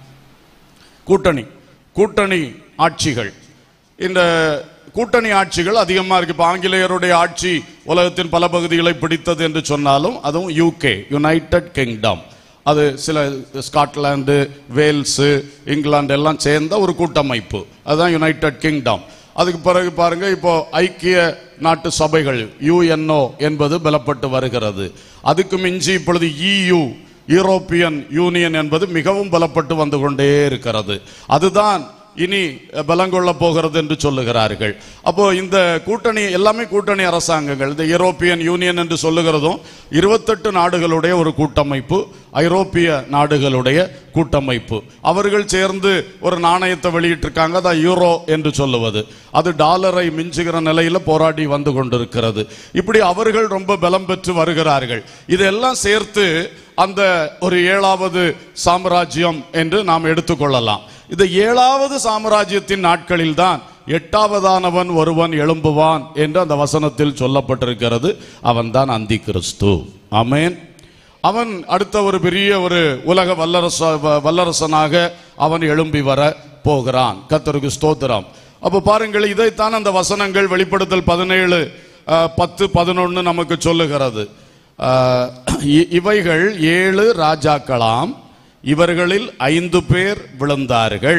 கூட்டணி கூட்டணி ஆட்சிகள் இந்த கூட்டணி ஆட்சிகள் அதிகமாக இருக்கு இப்போ ஆங்கிலேயருடைய ஆட்சி உலகத்தின் பல பகுதிகளை பிடித்தது என்று சொன்னாலும் அதுவும் யூகே யுனைடெட் கிங்டம் அது சில ஸ்காட்லாந்து வேல்ஸு இங்கிலாந்து எல்லாம் சேர்ந்த ஒரு கூட்டமைப்பு அதுதான் யுனைடெட் கிங்டம் அதுக்கு பிறகு பாருங்க இப்போ ஐக்கிய நாட்டு சபைகள் யுஎன்ஓ என்பது பலப்பட்டு வருகிறது அதுக்கு மிஞ்சி இப்பொழுது இயு யூரோப்பியன் யூனியன் என்பது மிகவும் பலப்பட்டு வந்து கொண்டே இருக்கிறது அதுதான் இனி பலங்கொள்ள போகிறது என்று சொல்லுகிறார்கள் அப்போ இந்த கூட்டணி எல்லாமே கூட்டணி அரசாங்கங்கள் இந்த யூரோப்பியன் யூனியன் என்று சொல்லுகிறதும் இருபத்தெட்டு நாடுகளுடைய ஒரு கூட்டமைப்பு ஐரோப்பிய நாடுகளுடைய கூட்டமைப்பு அவர்கள் சேர்ந்து ஒரு நாணயத்தை வெளியிட்டிருக்காங்க அதான் யூரோ என்று சொல்லுவது அது டாலரை மிஞ்சுகிற நிலையில போராடி வந்து கொண்டிருக்கிறது இப்படி அவர்கள் ரொம்ப பலம் பெற்று வருகிறார்கள் இதெல்லாம் சேர்த்து அந்த ஒரு ஏழாவது சாம்ராஜ்யம் என்று நாம் எடுத்துக்கொள்ளலாம் இந்த ஏழாவது சாம்ராஜ்யத்தின் நாட்களில் தான் எட்டாவதானவன் ஒருவன் எழும்புவான் என்று அந்த வசனத்தில் சொல்லப்பட்டிருக்கிறது அவன்தான் அந்தி கிறிஸ்து ஆமென் அவன் அடுத்த ஒரு பெரிய ஒரு உலக வல்லரச வ- வல்லரசனாக அவன் எழும்பி வர போகிறான் கத்தருக்கு ஸ்தோத்திரம் அப்போ பாருங்கள் இதைத்தான் அந்த வசனங்கள் வெளிப்படுத்தல் பதினேழு அஹ், பத்து பதினொன்று நமக்கு சொல்லுகிறது அஹ், இ- இவைகள் ஏழு ராஜாக்களாம் இவர்களில் ஐந்து பேர் விழுந்தார்கள்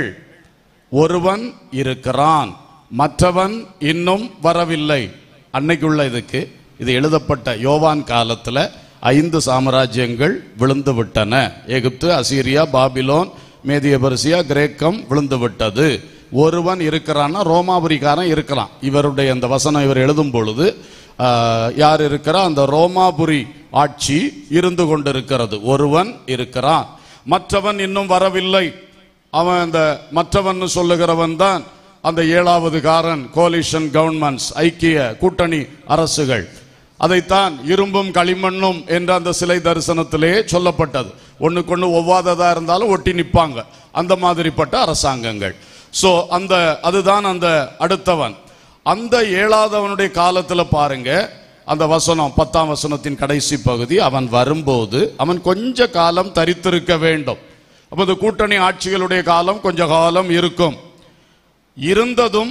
ஒருவன் இருக்கிறான் மற்றவன் இன்னும் வரவில்லை அன்னைக்குள்ள இதுக்கு இது எழுதப்பட்ட யோவான் காலத்துல ஐந்து சாம்ராஜ்யங்கள் விழுந்து விட்டன எகிப்து அசீரியா பாபிலோன் மேதிய பெர்சியா கிரேக்கம் விழுந்து விட்டது ஒருவன் இருக்கிறான்னா ரோமாபுரிக்காரன் இருக்கிறான் இவருடைய அந்த வசனம் இவர் எழுதும் பொழுது ஆஹ், யார் இருக்கிறா அந்த ரோமாபுரி ஆட்சி இருந்து கொண்டிருக்கிறது ஒருவன் இருக்கிறான் மற்றவன் இன்னும் வரவில்லை அவன் அந்த மற்றவன் சொல்லுகிறவன் தான் அந்த ஏழாவது காரன் கோலிஷன் கவர்மெண்ட்ஸ் ஐக்கிய கூட்டணி அரசுகள் அதைத்தான் இரும்பும் களிமண்ணும் என்ற அந்த சிலை தரிசனத்திலே சொல்லப்பட்டது ஒண்ணுக்கொண்ணு ஒவ்வாததா இருந்தாலும் ஒட்டி நிப்பாங்க அந்த மாதிரிப்பட்ட அரசாங்கங்கள் சோ அந்த அதுதான் அந்த அடுத்தவன் அந்த ஏழாதவனுடைய காலத்துல பாருங்க அந்த வசனம் பத்தாம் வசனத்தின் கடைசி பகுதி அவன் வரும்போது அவன் கொஞ்ச காலம் தரித்திருக்க வேண்டும் அப்ப இந்த கூட்டணி ஆட்சிகளுடைய காலம் கொஞ்ச காலம் இருக்கும் இருந்ததும்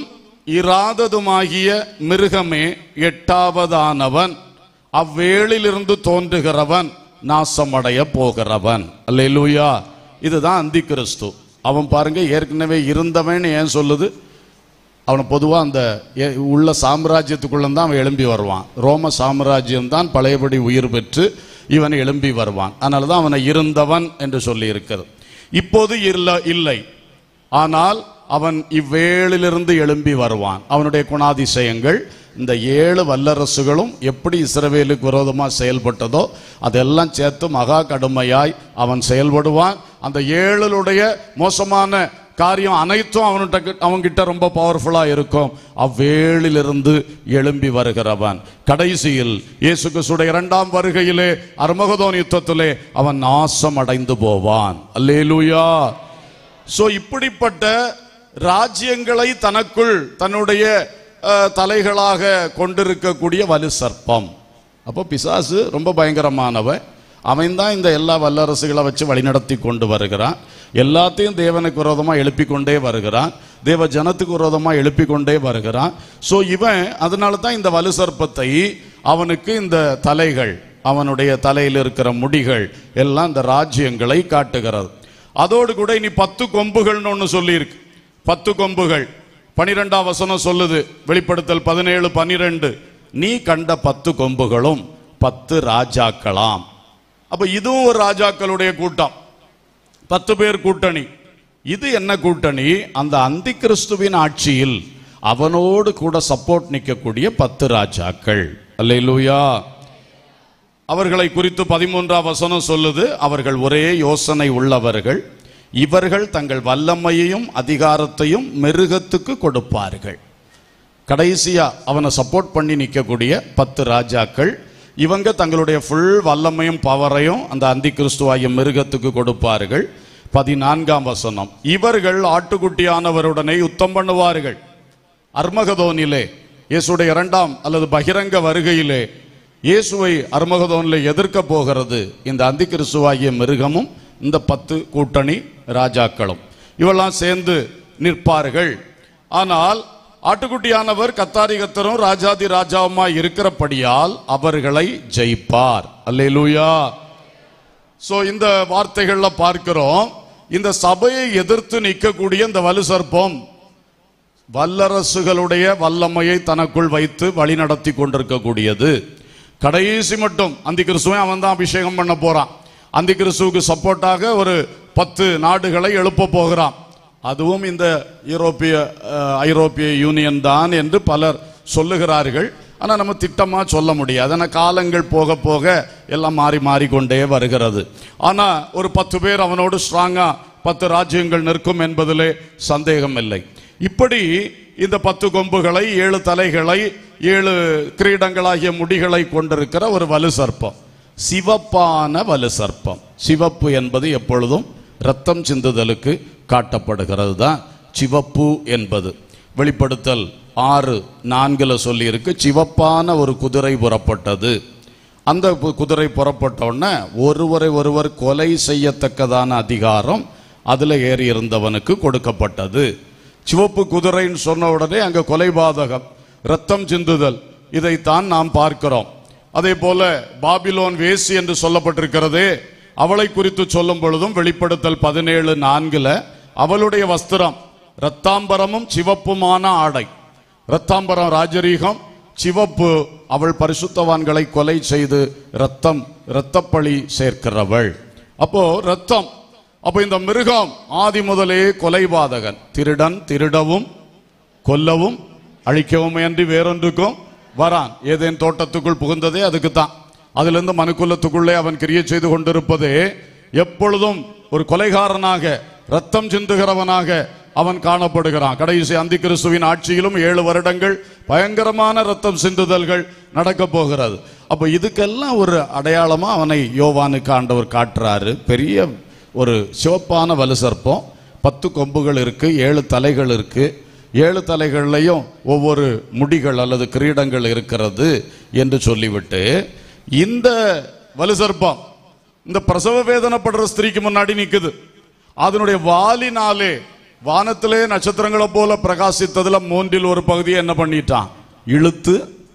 இராததுமாகிய மிருகமே எட்டாவதானவன் அவ்வேளிலிருந்து தோன்றுகிறவன் நாசமடைய போகிறவன் அல்லேலூயா இதுதான் அந்தி கிறிஸ்து அவன் பாருங்க ஏற்கனவே இருந்தவன் ஏன் சொல்லுது அவனை பொதுவாக அந்த ஏ- உள்ள சாம்ராஜ்யத்துக்குள்ள தான் அவன் எழும்பி வருவான் ரோம சாம்ராஜ்யம் தான் பழையபடி உயிர் பெற்று இவன் எழும்பி வருவான் அதனால தான் அவனை இருந்தவன் என்று சொல்லி இருக்கிறது இப்போது இல்ல இல்லை ஆனால் அவன் இவ்வேளிலிருந்து எழும்பி வருவான் அவனுடைய குணாதிசயங்கள் இந்த ஏழு வல்லரசுகளும் எப்படி இஸ்ரவேலுக்கு விரோதமாக செயல்பட்டதோ அதெல்லாம் சேர்த்து மகா கடுமையாய் அவன் செயல்படுவான் அந்த ஏழுடைய மோசமான காரியம் அனைத்தும் அவன்கிட்ட அவன்கிட்ட ரொம்ப பவர்ஃபுல்லா இருக்கும் அவ்வேளிலிருந்து எழும்பி வருகிறவன் கடைசியில் இயேசு கிறிஸ்துடைய இரண்டாம் வருகையிலே அர்மகதோன் யுத்தத்திலே அவன் நாசம் அடைந்து போவான் அல்லேலூயா சோ இப்படிப்பட்ட ராஜ்யங்களை தனக்குள் தன்னுடைய அஹ், தலைகளாக கொண்டிருக்கக்கூடிய வலு சர்ப்பம் அப்போ பிசாசு ரொம்ப பயங்கரமானவன் அவன் தான் இந்த எல்லா வல்லரசுகளை வச்சு வழிநடத்தி கொண்டு வருகிறான் எல்லாத்தையும் தேவனுக்கு விரோதமாக எழுப்பி கொண்டே வருகிறான் தேவ ஜனத்துக்கு விரோதமாக எழுப்பி கொண்டே வருகிறான் ஸோ இவன் அதனால தான் இந்த வலு சர்ப்பத்தை அவனுக்கு இந்த தலைகள் அவனுடைய தலையில் இருக்கிற முடிகள் எல்லாம் இந்த ராஜ்யங்களை காட்டுகிறது அதோடு கூட இனி பத்து கொம்புகள்னு ஒன்று சொல்லியிருக்கு பத்து கொம்புகள் பனிரெண்டாம் வசனம் சொல்லுது வெளிப்படுத்தல் பதினேழு பனிரெண்டு நீ கண்ட பத்து கொம்புகளும் பத்து ராஜாக்களாம் அப்ப இதுவும் ஒரு ராஜாக்களுடைய கூட்டம் பத்து பேர் கூட்டணி இது என்ன கூட்டணி அந்த அந்தி கிறிஸ்துவின் ஆட்சியில் அவனோடு கூட சப்போர்ட் நிற்கக்கூடிய பத்து ராஜாக்கள் அல்லேலூயா அவர்களை குறித்து பதிமூன்றாம் வசனம் சொல்லுது அவர்கள் ஒரே யோசனை உள்ளவர்கள் இவர்கள் தங்கள் வல்லமையையும் அதிகாரத்தையும் மிருகத்துக்கு கொடுப்பார்கள் கடைசியா அவனை சப்போர்ட் பண்ணி நிற்கக்கூடிய பத்து ராஜாக்கள் இவங்க தங்களுடைய ஃபுல் வல்லமையும் பவரையும் அந்த அந்தி கிறிஸ்துவாகிய மிருகத்துக்கு கொடுப்பார்கள் பதினான்காம் வசனம் இவர்கள் ஆட்டுக்குட்டியானவருடனே யுத்தம் பண்ணுவார்கள் அர்மகதோனிலே இயேசுடைய இரண்டாம் அல்லது பகிரங்க வருகையிலே இயேசுவை அர்மகதோனிலே எதிர்க்க போகிறது இந்த அந்தி கிறிஸ்துவாகிய மிருகமும் இந்த பத்து கூட்டணி ராஜாக்களும் இவெல்லாம் சேர்ந்து நிற்பார்கள் ஆனால் ஆட்டுக்குட்டியானவர் கத்தாரி கத்தரும் ராஜாதி ராஜாவுமா இருக்கிறபடியால் அவர்களை ஜெயிப்பார் அல்லேலூயா சோ இந்த வார்த்தைகள்ல பார்க்கிறோம் இந்த சபையை எதிர்த்து நிற்கக்கூடிய இந்த வலு சர்ப்பம் வல்லரசுகளுடைய வல்லமையை தனக்குள் வைத்து வழிநடத்தி கொண்டிருக்கக்கூடியது கடைசி மட்டும் அந்த கிறிஸ்துவை அவன் தான் அபிஷேகம் பண்ண போறான் அந்த கிறிஸ்துவுக்கு சப்போர்ட்டாக ஒரு பத்து நாடுகளை எழுப்ப போகிறான் அதுவும் இந்த யூரோப்பிய அஹ், ஐரோப்பிய யூனியன் தான் என்று பலர் சொல்லுகிறார்கள் ஆனா நம்ம திட்டமா சொல்ல முடியாது ஆனா காலங்கள் போக போக எல்லாம் மாறி மாறிக்கொண்டே வருகிறது ஆனா ஒரு பத்து பேர் அவனோடு ஸ்ட்ராங்கா பத்து ராஜ்யங்கள் நிற்கும் என்பதிலே சந்தேகம் இல்லை இப்படி இந்த பத்து கொம்புகளை ஏழு தலைகளை ஏழு கிரீடங்களாகிய முடிகளை கொண்டிருக்கிற ஒரு வலு சர்ப்பம் சிவப்பான வலு சர்ப்பம் சிவப்பு என்பது எப்பொழுதும் ரத்தம் சிந்துதலுக்கு காட்டப்படுகிறது தான் சிவப்பு என்பது வெளிப்படுத்தல் ஆறு நான்குல சொல்லியிருக்கு சிவப்பான ஒரு குதிரை புறப்பட்டது அந்த பு- குதிரை புறப்பட்ட உடனே ஒருவரை ஒருவர் கொலை செய்யத்தக்கதான அதிகாரம் அதுல ஏறி இருந்தவனுக்கு கொடுக்கப்பட்டது சிவப்பு குதிரைன்னு சொன்ன உடனே அங்க கொலைபாதகம் ரத்தம் சிந்துதல் இதைத்தான் நாம் பார்க்கிறோம் அதே போல பாபிலோன் வேசி என்று சொல்லப்பட்டிருக்கிறதே அவளை குறித்து சொல்லும் பொழுதும் வெளிப்படுத்தல் பதினேழு நான்குல அவளுடைய வஸ்திரம் ரத்தாம்பரமும் சிவப்புமான ஆடை ரத்தாம்பரம் ராஜரீகம் சிவப்பு அவள் பரிசுத்தவான்களை கொலை செய்து ரத்தம் இரத்தப்பழி சேர்க்கிறவள் அப்போ ரத்தம் அப்போ இந்த மிருகம் ஆதி முதலே கொலைபாதகன் திருடன் திருடவும் கொல்லவும் அழிக்கவும் என்று வேறொன்றுக்கும் வரான் ஏதேன் தோட்டத்துக்குள் புகுந்ததே அதுக்கு தான் அதிலிருந்து மனுக்குலத்துக்குள்ளே அவன் கிரியை செய்து கொண்டிருப்பதே எப்பொழுதும் ஒரு கொலைகாரனாக ரத்தம் சிந்துகிறவனாக அவன் காணப்படுகிறான் கடைசி அந்தி கிறிஸ்துவின் ஆட்சியிலும் ஏழு வருடங்கள் பயங்கரமான ரத்தம் சிந்துதல்கள் நடக்க போகிறது அப்ப இதுக்கெல்லாம் ஒரு அடையாளமா அவனை யோவானுக்கு ஆண்டவர் காட்டுறாரு பெரிய ஒரு சிவப்பான வலு சர்ப்பம் பத்து கொம்புகள் இருக்கு ஏழு தலைகள் இருக்கு ஏழு தலைகள்லையும் ஒவ்வொரு முடிகள் அல்லது கிரீடங்கள் இருக்கிறது என்று சொல்லிவிட்டு இந்த வலு சர்ப்பம் இந்த பிரசவ வேதனைப்படுற ஸ்திரீக்கு முன்னாடி நிக்குது அதனுடைய வாலினாலே வானத்திலே நட்சத்திரங்களை போல பிரகாசித்ததுல மூன்றில் ஒரு பகுதியை என்ன பண்ணிட்டான் இழுத்து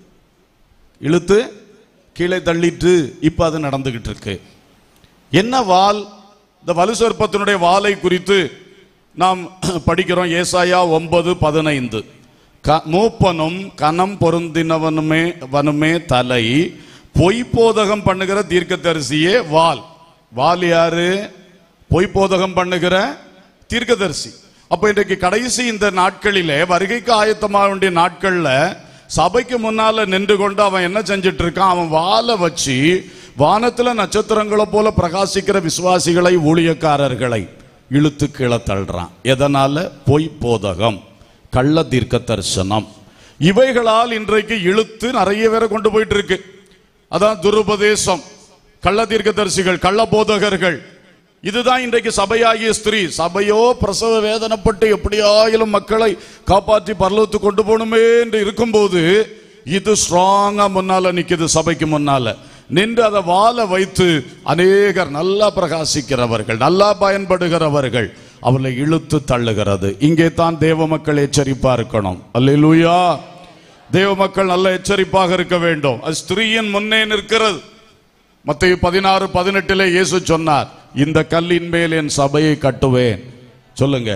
இழுத்து கீழே தள்ளிட்டு இப்ப அது நடந்துகிட்டு இருக்கு என்ன வால் இந்த வலு சர்ப்பத்தினுடைய வாலை குறித்து நாம் படிக்கிறோம் ஏசாயா ஒன்பது பதினைந்து க- மூப்பனும் கனம் பொருந்தினவனுமே வனுமே தலை பொய்ப்போதகம் பண்ணுகிற தீர்க்கதரிசியே வால் வால் யாரு பொய்ப்போதகம் பண்ணுகிற தீர்க்கதரிசி அப்ப இன்றைக்கு கடைசி இந்த நாட்களிலே வருகைக்கு ஆயத்தமாக வேண்டிய நாட்கள்ல சபைக்கு முன்னால நின்று கொண்டு அவன் என்ன செஞ்சிட்டு இருக்கான் அவன் வாலை வச்சு வானத்துல நட்சத்திரங்களை போல பிரகாசிக்கிற விசுவாசிகளை ஊழியக்காரர்களை இழுத்து கீழே தள்ளுறான் எதனால பொய் போதகம் கள்ள தீர்க்க தரிசனம் இவைகளால் இன்றைக்கு இழுத்து நிறைய பேரை கொண்டு போயிட்டு இருக்கு அதான் துருபதேசம் கள்ள தீர்க்கதரிசிகள் கள்ள போதகர்கள் இதுதான் இன்றைக்கு சபையாகிய ஸ்திரீ சபையோ பிரசவ வேதனைப்பட்டு எப்படியாயிலும் மக்களை காப்பாற்றி பரலோத்து கொண்டு போகணுமே என்று இருக்கும்போது இது ஸ்ட்ராங்கா முன்னால நிக்குது சபைக்கு முன்னால நின்று அதை வாழ வைத்து அநேகர் நல்லா பிரகாசிக்கிறவர்கள் நல்லா பயன்படுகிறவர்கள் அவர்களை இழுத்து தள்ளுகிறது இங்கே தான் தேவ மக்கள் எச்சரிப்பா இருக்கணும் அல்லேலூயா தேவ மக்கள் நல்ல எச்சரிப்பாக இருக்க வேண்டும் அது ஸ்திரீயின் முன்னே நிற்கிறது மத்திய பதினாறு பதினெட்டிலே இயேசு சொன்னார் இந்த கல்லின் மேல் என் சபையை கட்டுவேன் சொல்லுங்க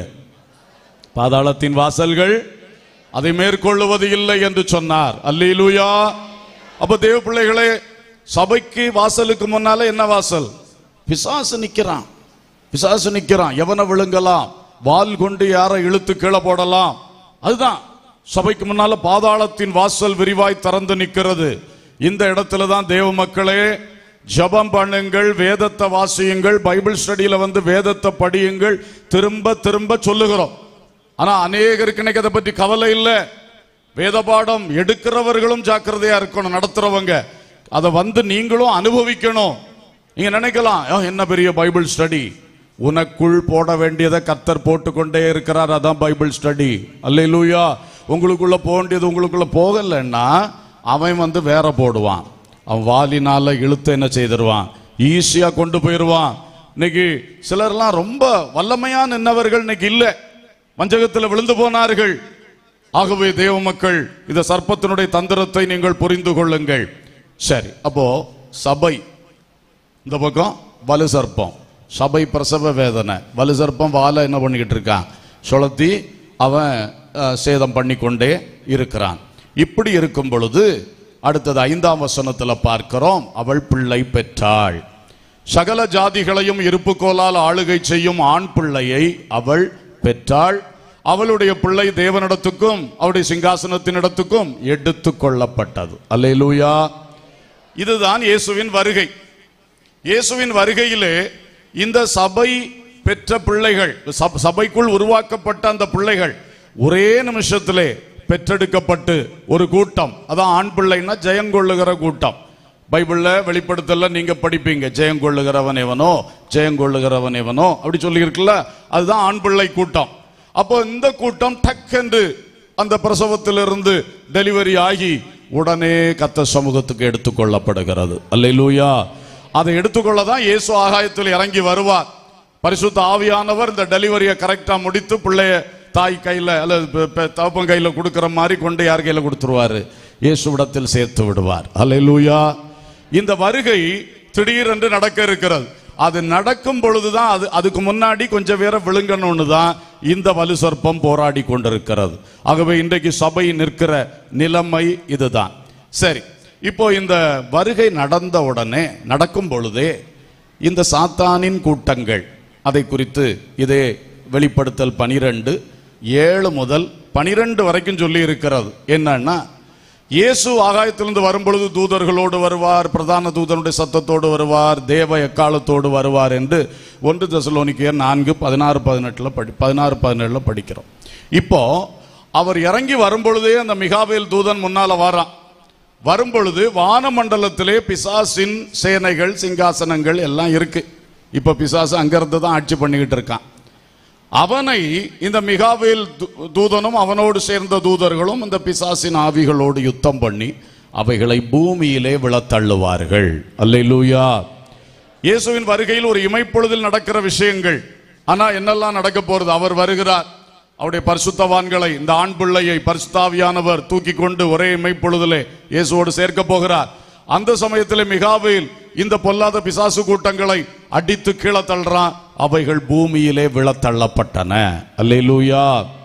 பாதாளத்தின் வாசல்கள் அதை மேற்கொள்ளுவது இல்லை என்று சொன்னார் அல்லேலூயா அப்ப தேவ பிள்ளைகளே சபைக்கு வாசலுக்கு முன்னால என்ன வாசல் பிசாசு நிக்கிறான் பிசாசு நிக்கிறான் எவனை விழுங்கலாம் வால் கொண்டு யாரை இழுத்து கீழே போடலாம் அதுதான் சபைக்கு முன்னால பாதாளத்தின் வாசல் விரிவாய் திறந்து நிற்கிறது இந்த இடத்துல தான் தேவ மக்களே ஜெபம் பண்ணுங்கள் வேதத்தை வாசியுங்கள் பைபிள் ஸ்டடியில வந்து வேதத்தை படியுங்கள் திரும்ப திரும்ப சொல்லுகிறோம் ஆனா அநேகருக்கு இன்னைக்கு அதை பற்றி கவலை இல்லை வேத பாடம் எடுக்கிறவர்களும் ஜாக்கிரதையா இருக்கணும் நடத்துறவங்க அதை வந்து நீங்களும் அனுபவிக்கணும் நீங்க நினைக்கலாம் "ஆ, என்ன பெரிய பைபிள் ஸ்டடி உனக்குள் போட வேண்டியதை கத்தர் போட்டுக்கொண்டே இருக்கிறார் அதான் பைபிள் ஸ்டடி அல்லேலூயா உங்களுக்குள்ள போக வேண்டியது உங்களுக்குள்ள போகலைன்னா அவன் வந்து வேற போடுவான் அவன் வாலினால இழுத்து என்ன செய்திருவான் ஈஸியா கொண்டு போயிடுவான் இன்னைக்கு சிலர்லாம் ரொம்ப வல்லமையா நின்னவர்கள் இன்னைக்கு இல்லை வஞ்சகத்தில் விழுந்து போனார்கள் ஆகவே தேவ மக்கள் இந்த சர்ப்பத்தினுடைய தந்திரத்தை நீங்கள் புரிந்து கொள்ளுங்கள் சரி அப்போ சபை இந்த பக்கம் வலு சர்ப்பம் சபை பிரசவ வேதனை வலு சர்ப்பம் வாழை என்ன பண்ணிக்கிட்டு இருக்கான் சுழத்தி அவன் அஹ், சேதம் பண்ணி கொண்டே இருக்கிறான் இப்படி இருக்கும் பொழுது அடுத்தது ஐந்தாம் வசனத்துல பார்க்கிறோம் அவள் பிள்ளை பெற்றாள் சகல ஜாதிகளையும் இருப்புக்கோலால் ஆளுகை செய்யும் ஆண் பிள்ளையை அவள் பெற்றாள் அவளுடைய பிள்ளை தேவனிடத்துக்கும் அவருடைய சிங்காசனத்தினிடத்துக்கும் எடுத்து கொள்ளப்பட்டது அல்லேலூயா இதுதான் இயேசுவின் வருகை இயேசுவின் வருகையிலே இந்த சபை பெற்ற பிள்ளைகள் சப- சபைக்குள் உருவாக்கப்பட்ட அந்த பிள்ளைகள் ஒரே நிமிஷத்திலே பெற்றெடுக்கப்பட்டு ஒரு கூட்டம் அதான் ஆண் பிள்ளைன்னா ஜெயங்கொள்ளுகிற கூட்டம் பைபிள்ல வெளிப்படுத்தல நீங்க படிப்பீங்க ஜெயங்கொள்ளுகிறவன் எவனோ ஜெயங்கொள்ளுகிறவன் எவனோ அப்படி சொல்லி இருக்குல்ல அதுதான் ஆண் பிள்ளை கூட்டம் அப்போ இந்த கூட்டம் டக்கென்று அந்த பிரசவத்திலிருந்து டெலிவரி ஆகி உடனே கத்த சமூகத்துக்கு எடுத்துக்கொள்ளப்படுகிறது அல்லேலூயா அதை எடுத்துக்கொள்ள தான் இயேசு ஆகாயத்தில் இறங்கி வருவார் பரிசுத்த ஆவியானவர் இந்த டெலிவரியை கரெக்டா முடித்து பிள்ளைய தாய் கையில அல்லது பெ- பெ- தகப்பன் கையில கொடுக்கிற மாதிரி கொண்டு யார் கையில கொடுத்துருவாரு இயேசுவிடத்தில் சேர்த்து விடுவார் அல்லேலூயா இந்த வருகை திடீரென்று நடக்க இருக்கிறது அது நடக்கும் பொழுதுதான் அது அதுக்கு முன்னாடி கொஞ்சம் பேரை விழுங்கணும்னு தான் இந்த வலு சர்ப்பம் போராடி கொண்டிருக்கிறது ஆகவே இன்றைக்கு சபை நிற்கிற நிலைமை இதுதான் சரி இப்போ இந்த வருகை நடந்த உடனே நடக்கும் பொழுதே இந்த சாத்தானின் கூட்டங்கள் அதை குறித்து இதே வெளிப்படுத்தல் பனிரெண்டு ஏழு முதல் பனிரெண்டு வரைக்கும் சொல்லி இருக்கிறது என்னன்னா இயேசு ஆகாயத்திலிருந்து வரும்பொழுது தூதர்களோடு வருவார் பிரதான தூதனுடைய சத்தத்தோடு வருவார் தேவ எக்காலத்தோடு வருவார் என்று ஒன்று தெசலோனிக்கேயர் நான்கு பதினாறு பதினெட்டுல படி பதினாறு பதினேழுல படிக்கிறோம் இப்போ அவர் இறங்கி வரும்பொழுதே அந்த மிகாவேல் தூதன் முன்னால வரான் வரும்பொழுது வானமண்டலத்திலே பிசாசின் சேனைகள் சிங்காசனங்கள் எல்லாம் இருக்கு இப்ப பிசாசு அங்கிருந்து தான் ஆட்சி பண்ணிக்கிட்டு இருக்கான் அவனை இந்த மிகாவேல் தூ- தூதனும் அவனோடு சேர்ந்த தூதர்களும் இந்த பிசாசின் ஆவிகளோடு யுத்தம் பண்ணி அவைகளை பூமியிலே விழத்தள்ளுவார்கள் அல்லேலூயா இயேசுவின் வருகையில் ஒரு இமைப்பொழுதில் நடக்கிற விஷயங்கள் ஆனா என்னெல்லாம் நடக்க போறது அவர் வருகிறார் அவருடைய பரிசுத்தவான்களை இந்த ஆண் பிள்ளையை பரிசுத்தாவியானவர் தூக்கி கொண்டு ஒரே இமைப்பொழுதிலே இயேசுவோடு சேர்க்க போகிறார் அந்த சமயத்தில் மிகாவேல் இந்த பொல்லாத பிசாசு கூட்டங்களை அடித்து கீழே தள்ளுறான் அவைகள் பூமியிலே விழத்தள்ளப்பட்டன அல்லேலூயா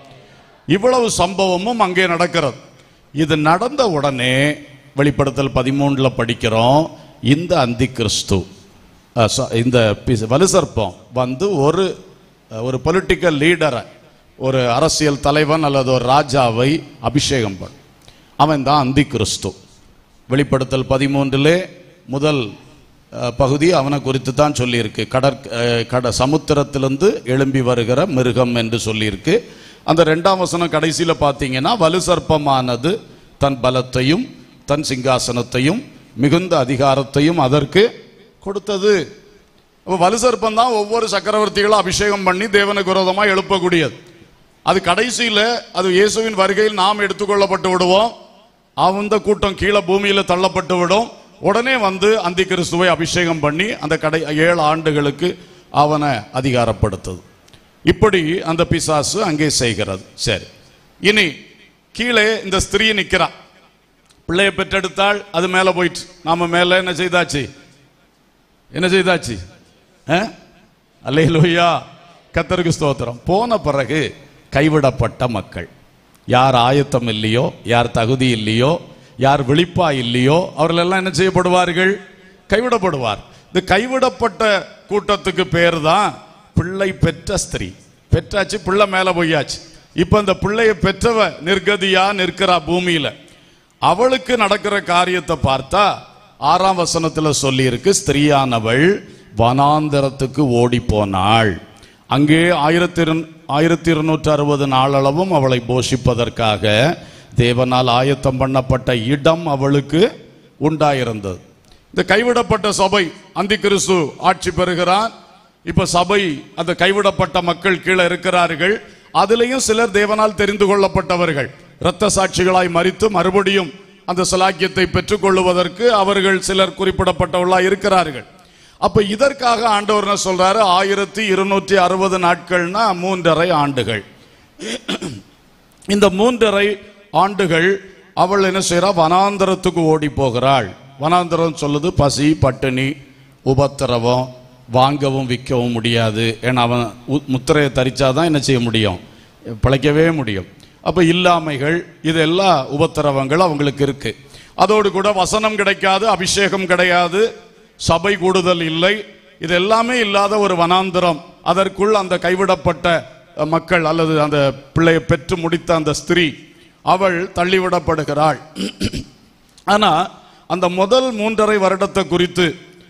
இவ்வளவு சம்பவமும் அங்கே நடக்கிறது இது நடந்த உடனே வெளிப்படுத்தல் பதிமூணுல படிக்கிறோம் இந்த அந்தி கிறிஸ்து அஹ், ச- இந்த பி- வலுசர்ப்பம் வந்து ஒரு அஹ், ஒரு பொலிட்டிக்கல் லீடரை ஒரு அரசியல் தலைவன் அல்லது ஒரு ராஜாவை அபிஷேகம் பண்ண அவன் தான் அந்தி கிறிஸ்து வெளிப்படுத்தல் பதிமூன்றிலே முதல் அஹ், பகுதி அவனை குறித்து தான் சொல்லியிருக்கு கடற் அஹ், கட சமுத்திரத்திலிருந்து எழும்பி வருகிற மிருகம் என்று சொல்லியிருக்கு அந்த ரெண்டாம் வசனம் கடைசியில பார்த்தீங்கன்னா வலுசர்ப்பமானது தன் பலத்தையும் தன் சிங்காசனத்தையும் மிகுந்த அதிகாரத்தையும் அதற்கு கொடுத்தது அப்ப வலுசர்ப்பம் தான் ஒவ்வொரு சக்கரவர்த்திகளும் அபிஷேகம் பண்ணி தேவனுக்கு விரோதமா எழுப்பக்கூடியது அது கடைசியில அது இயேசுவின் வருகையில் நாம் எடுத்துக்கொள்ளப்பட்டு விடுவோம் அந்த கூட்டம் கீழே பூமியில தள்ளப்பட்டு விடும் உடனே வந்து அந்தி கிறிஸ்துவை அபிஷேகம் பண்ணி அந்த கடை ஏழு ஆண்டுகளுக்கு அவனை அதிகாரப்படுத்துது இப்படி அந்த பிசாசு அங்கே செய்கிறது சரி இனி கீழே இந்த ஸ்திரீ நிக்கிறா பிள்ளையை பெற்றெடுத்தால் அது மேல போயிட்டு நாம மேல என்ன செய்தாச்சு என்ன செய்தாச்சு அல்லேலூயா கத்தருக்கு ஸ்தோத்திரம் போன பிறகு கைவிடப்பட்ட மக்கள் யார் ஆயத்தம் இல்லையோ யார் தகுதி இல்லையோ யார் விழிப்பா இல்லையோ அவர்கள் எல்லாம் என்ன செய்யப்படுவார்கள் கைவிடப்படுவார் இந்த கைவிடப்பட்ட கூட்டத்துக்கு பேர் தான் பிள்ளை பெற்ற ஸ்திரீ பெற்றாச்சு பிள்ளை மேல போயாச்சு இப்ப இந்த பிள்ளையை பெற்றவ நிர்கதியா நிற்கிறா பூமியில அவளுக்கு நடக்கிற காரியத்தை பார்த்தா ஆறாம் வசனத்துல சொல்லி இருக்கு ஸ்திரீயானவள் வனாந்தரத்துக்கு ஓடி போனாள் அங்கே ஆயிரத்தி இரு ஆயிரத்தி இருநூற்றி அறுபது நாளளவும் அவளை போஷிப்பதற்காக தேவனால் ஆயத்தம் பண்ணப்பட்ட இடம் அவளுக்கு உண்டாயிருந்தது இந்த கைவிடப்பட்ட சபை அந்தி கிறிஸ்து ஆட்சி பெறுகிறான் இப்ப சபை அந்த கைவிடப்பட்ட மக்கள் கீழே இருக்கிறார்கள் அதிலையும் சிலர் தேவனால் தெரிந்து கொள்ளப்பட்டவர்கள் இரத்த சாட்சிகளாய் மறித்து மறுபடியும் அந்த சலாக்கியத்தை பெற்றுக்கொள்வதற்கு அவர்கள் சிலர் குறிப்பிடப்பட்டவர்களாய் இருக்கிறார்கள் அப்ப இதற்காக ஆண்டவர் என்ன சொல்றாரு ஆயிரத்தி இருநூற்றி அறுபது நாட்கள்னா மூன்றரை ஆண்டுகள் இந்த மூன்றரை ஆண்டுகள் அவள் என்ன செய்றா வனாந்தரத்துக்கு ஓடி போகிறாள் வனாந்தரம் சொல்லுது பசி பட்டினி உபத்திரவம் வாங்கவும் விற்கவும் முடியாது ஏன்னா அவன் உ- முத்திரையை தரிச்சாதான் என்ன செய்ய முடியும் பிழைக்கவே முடியும் அப்ப இல்லாமைகள் இதெல்லாம் உபத்திரவங்கள் அவங்களுக்கு இருக்கு அதோடு கூட வசனம் கிடைக்காது அபிஷேகம் கிடையாது சபை கூடுதல் இல்லை இது எல்லாமே இல்லாத ஒரு வனாந்தரம் அதற்குள் அந்த கைவிடப்பட்ட அஹ், மக்கள் அல்லது அந்த பிள்ளையை பெற்று முடித்த அந்த ஸ்திரீ அவள் தள்ளிவிடப்படுகிறாள் ஆனா அந்த முதல் மூன்றரை வருடத்தை குறித்து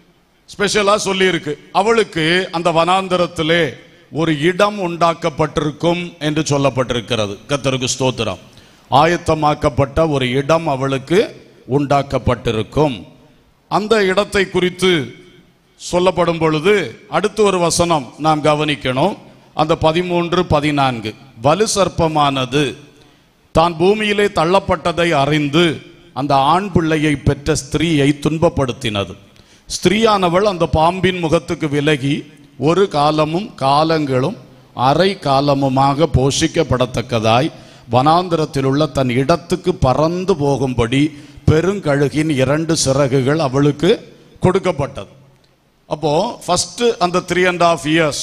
ஸ்பெஷலா சொல்லி இருக்கு அவளுக்கு அந்த வனாந்தரத்திலே ஒரு இடம் உண்டாக்கப்பட்டிருக்கும் என்று சொல்லப்பட்டிருக்கிறது கத்தருக்கு ஸ்தோத்திரம் ஆயத்தமாக்கப்பட்ட ஒரு இடம் அவளுக்கு உண்டாக்கப்பட்டிருக்கும் அந்த இடத்தை குறித்து சொல்லப்படும் பொழுது அடுத்து ஒரு வசனம் நாம் கவனிக்கணும் அந்த பதிமூன்று பதினான்கு வலு சர்ப்பமானது தான் பூமியிலே தள்ளப்பட்டதை அறிந்து அந்த ஆண் பிள்ளையை பெற்ற ஸ்திரீயை துன்பப்படுத்தினது ஸ்திரீயானவள் அந்த பாம்பின் முகத்துக்கு விலகி ஒரு காலமும் காலங்களும் அரை காலமுமாக போஷிக்கப்படத்தக்கதாய் வனாந்திரத்தில் உள்ள தன் இடத்துக்கு பறந்து போகும்படி பெருங்கழுகின் இரண்டு சிறகுகள் அவளுக்கு கொடுக்கப்பட்டது அப்போ ஃபர்ஸ்ட் அந்த த்ரீ அண்ட் ஆஃப் இயர்ஸ்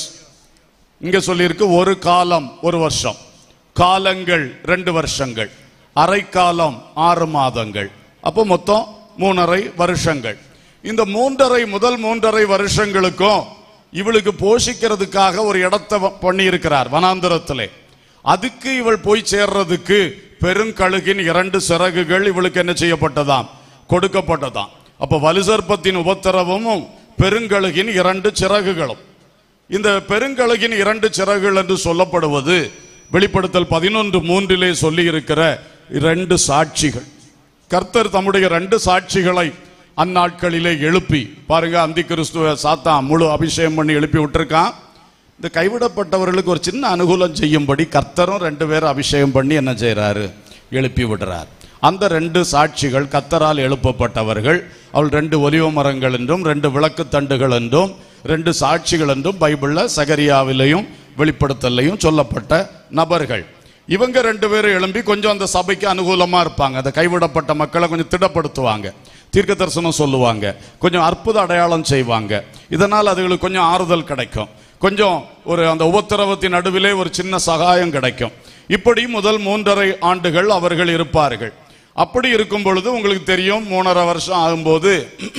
இங்க சொல்லியிருக்கு ஒரு காலம் ஒரு வருஷம் காலங்கள் ரெண்டு வருஷங்கள் அரை காலம் ஆறு மாதங்கள் அப்போ மொத்தம் மூணரை வருஷங்கள் இந்த மூன்றரை முதல் மூன்றரை வருஷங்களுக்கும் இவளுக்கு போஷிக்கிறதுக்காக ஒரு இடத்தை பண்ணி இருக்கிறார் வனாந்திரத்திலே அதுக்கு இவள் போய் சேர்றதுக்கு பெருங்கழுகின் இரண்டு சிறகுகள் இவளுக்கு என்ன செய்யப்பட்டதாம் கொடுக்கப்பட்டதாம் அப்ப வலுசர்ப்பத்தின் உபத்திரவமும் பெருங்கழுகின் இரண்டு சிறகுகளும் இந்த பெருங்கழுகின் இரண்டு சிறகுகள் என்று சொல்லப்படுவது வெளிப்படுத்தல் பதினொன்று மூன்றிலே சொல்லி இருக்கிற இரண்டு சாட்சிகள் கர்த்தர் தம்முடைய ரெண்டு சாட்சிகளை அந்நாட்களிலே எழுப்பி பாருங்க அந்தி கிறிஸ்துவ சாத்தான் முழு அபிஷேகம் பண்ணி எழுப்பி விட்டுருக்கான் இந்த கைவிடப்பட்டவர்களுக்கு ஒரு சின்ன அனுகூலம் செய்யும்படி கர்த்தரும் ரெண்டு பேரும் அபிஷேகம் பண்ணி என்ன செய்றாரு எழுப்பி விடுறார் அந்த ரெண்டு சாட்சிகள் கத்தரால் எழுப்பப்பட்டவர்கள் அவள் ரெண்டு ஒலிவ மரங்கள் என்றும் ரெண்டு விளக்கு தண்டுகள் என்றும் ரெண்டு சாட்சிகள் என்றும் பைபிள்ல சகரியாவிலையும் வெளிப்படுத்தலையும் சொல்லப்பட்ட நபர்கள் இவங்க ரெண்டு பேரும் எழும்பி கொஞ்சம் அந்த சபைக்கு அனுகூலமா இருப்பாங்க அந்த கைவிடப்பட்ட மக்களை கொஞ்சம் திடப்படுத்துவாங்க தீர்க்க தரிசனம் சொல்லுவாங்க கொஞ்சம் அற்புத அடையாளம் செய்வாங்க இதனால் அதுகளுக்கு கொஞ்சம் ஆறுதல் கிடைக்கும் கொஞ்சம் ஒரு அந்த உபத்திரவத்தின் நடுவிலே ஒரு சின்ன சகாயம் கிடைக்கும் இப்படி முதல் மூன்றரை ஆண்டுகள் அவர்கள் இருப்பார்கள் அப்படி இருக்கும் பொழுது உங்களுக்கு தெரியும் மூணரை வருஷம் ஆகும்போது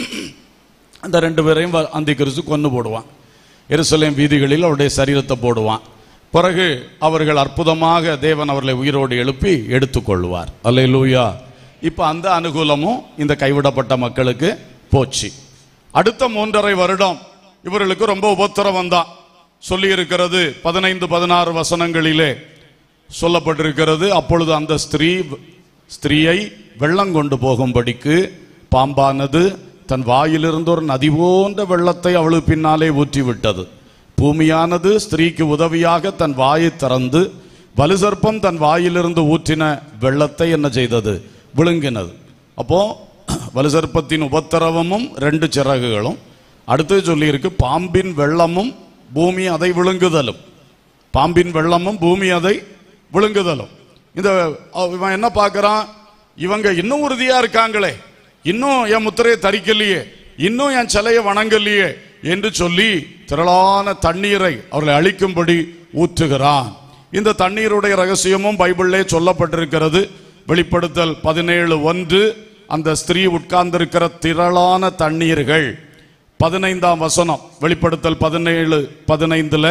அந்த ரெண்டு பேரையும் வ- அந்தி கிறிஸ்து கொண்டு போடுவான் எருசலேம் வீதிகளில் அவருடைய சரீரத்தை போடுவான் பிறகு அவர்கள் அற்புதமாக தேவன் அவர்களை உயிரோடு எழுப்பி எடுத்துக்கொள்வார் அல்லேலூயா இப்போ அந்த அனுகூலமும் இந்த கைவிடப்பட்ட மக்களுக்கு போச்சு அடுத்த மூன்றரை வருடம் இவர்களுக்கு ரொம்ப உபத்திரவம் தான் சொல்லி இருக்கிறது பதினைந்து பதினாறு வசனங்களிலே சொல்லப்பட்டிருக்கிறது அப்பொழுது அந்த ஸ்திரீ ஸ்திரீயை வெள்ளம் கொண்டு போகும்படிக்கு பாம்பானது தன் வாயிலிருந்து ஒரு நதி போன்ற வெள்ளத்தை அவளுக்கு பின்னாலே ஊற்றி விட்டது பூமியானது ஸ்திரீக்கு உதவியாக தன் வாயை திறந்து வலுசர்ப்பம் தன் வாயிலிருந்து ஊற்றின வெள்ளத்தை என்ன செய்தது விழுங்கினது அப்போ வலுசர்ப்பத்தின் உபத்திரவமும் ரெண்டு சிறகுகளும் அடுத்து சொல்லியிருக்கு பாம்பின் வெள்ளமும் பூமி அதை விழுங்குதலும் பாம்பின் வெள்ளமும் பூமி அதை விழுங்குதலும் இந்த அவ- இவன் என்ன பார்க்கறான் இவங்க இன்னும் உறுதியா இருக்காங்களே இன்னும் என் முத்திரையை தரிக்கலையே இன்னும் என் சிலையை வணங்கலையே என்று சொல்லி திரளான தண்ணீரை அவர்களை அழிக்கும்படி ஊற்றுகிறான் இந்த தண்ணீருடைய ரகசியமும் பைபிளிலே சொல்லப்பட்டிருக்கிறது வெளிப்படுத்தல் பதினேழு ஒன்று அந்த ஸ்திரீ உட்கார்ந்திருக்கிற திரளான தண்ணீர்கள் பதினைந்தாம் வசனம் வெளிப்படுத்தல் பதினேழு பதினைந்துல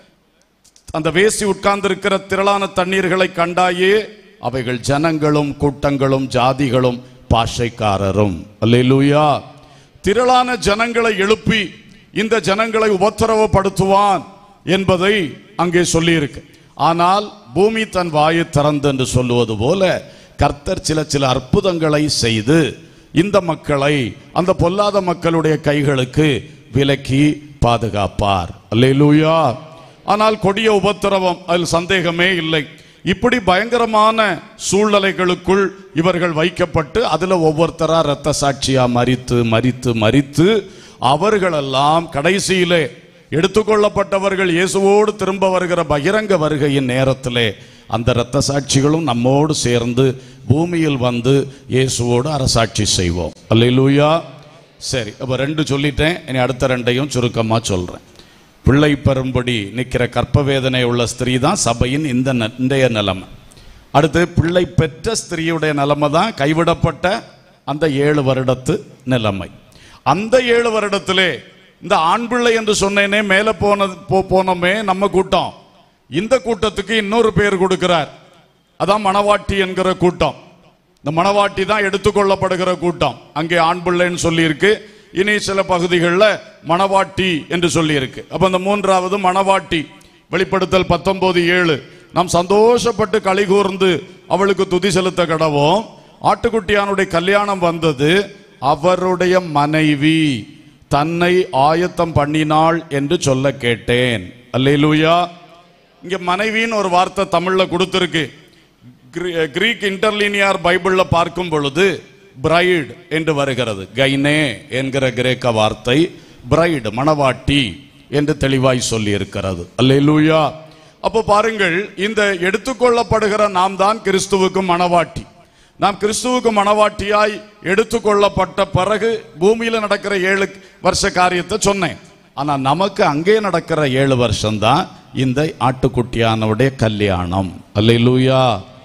அந்த வேசி உட்கார்ந்திருக்கிற திரளான தண்ணீர்களை கண்டாயே அவைகள் ஜனங்களும் கூட்டங்களும் ஜாதிகளும் பாஷைக்காரரும் அல்லேலூயா திரளான ஜனங்களை எழுப்பி இந்த ஜனங்களை உபத்திரவப்படுத்துவான் என்பதை அங்கே சொல்லியிருக்கு ஆனால் பூமி தன் வாயை திறந்து என்று சொல்லுவது போல கர்த்தர் சில சில அற்புதங்களை செய்து இந்த மக்களை அந்த பொல்லாத மக்களுடைய கைகளுக்கு விலக்கி பாதுகாப்பார் அல்லேலூயா ஆனால் கொடிய உபத்திரவம் அதில் சந்தேகமே இல்லை இப்படி பயங்கரமான சூழ்நிலைகளுக்குள் இவர்கள் வைக்கப்பட்டு அதுல ஒவ்வொருத்தரா இரத்த சாட்சியா மரித்து மரித்து மரித்து அவர்களெல்லாம் கடைசியிலே எடுத்துக்கொள்ளப்பட்டவர்கள் இயேசுவோடு திரும்ப வருகிற பகிரங்க வருகையின் நேரத்திலே அந்த இரத்த சாட்சிகளும் நம்மோடு சேர்ந்து பூமியில் வந்து இயேசுவோடு அரசாட்சி செய்வோம் அல்லேலூயா சரி அப்ப ரெண்டு சொல்லிட்டேன் இனி அடுத்த ரெண்டையும் சுருக்கமா சொல்றேன் பிள்ளை பெறும்படி நிற்கிற கற்ப வேதனை உள்ள ஸ்திரீ தான் சபையின் இந்த ந- இன்றைய நிலைமை அடுத்து பிள்ளை பெற்ற ஸ்திரீயுடைய நிலைமை தான் கைவிடப்பட்ட அந்த ஏழு வருடத்து நிலைமை அந்த ஏழு வருடத்திலே இந்த ஆண் பிள்ளை என்று சொன்னேனே மேலே போன போ- போனோமே நம்ம கூட்டம் இந்த கூட்டத்துக்கு இன்னொரு பேர் கொடுக்கிறார் அதான் மணவாட்டி என்கிற கூட்டம் இந்த மணவாட்டி தான் எடுத்துக்கொள்ளப்படுகிற கூட்டம் அங்கே ஆண் பிள்ளைன்னு சொல்லியிருக்கு இனி சில பகுதிகளில் மணவாட்டி என்று சொல்லியிருக்கு அப்ப இந்த மூன்றாவது மணவாட்டி வெளிப்படுத்தல் பத்தொன்பது ஏழு நாம் சந்தோஷப்பட்டு களி கூர்ந்து அவளுக்கு துதி செலுத்த கடவோம் ஆட்டுக்குட்டியானுடைய கல்யாணம் வந்தது அவருடைய மனைவி தன்னை ஆயத்தம் பண்ணினாள் என்று சொல்ல கேட்டேன் அல்லேலூயா இங்க மனைவின்னு ஒரு வார்த்தை தமிழ்ல கொடுத்திருக்கு கிரீ- கிரீக் இன்டர்லீனியார் பைபிள்ல பார்க்கும் பொழுது பிரைட் என்று வருகிறது கைனே என்கிற கிரேக்க வார்த்தை பிரைடு மணவாட்டி என்று தெளிவாய் சொல்லி இருக்கிறது அல்லேலூயா அப்போ பாருங்கள் இந்த எடுத்துக்கொள்ளப்படுகிற நாம் தான் கிறிஸ்துவுக்கு மணவாட்டி நாம் கிறிஸ்துவுக்கு மணவாட்டியாய் எடுத்துக்கொள்ளப்பட்ட பிறகு பூமியில நடக்கிற ஏழு வருஷ காரியத்தை சொன்னேன் ஆனா நமக்கு அங்கே நடக்கிற ஏழு வருஷம்தான் இந்த ஆட்டுக்குட்டியானவுடைய கல்யாணம் அல்லேலூயா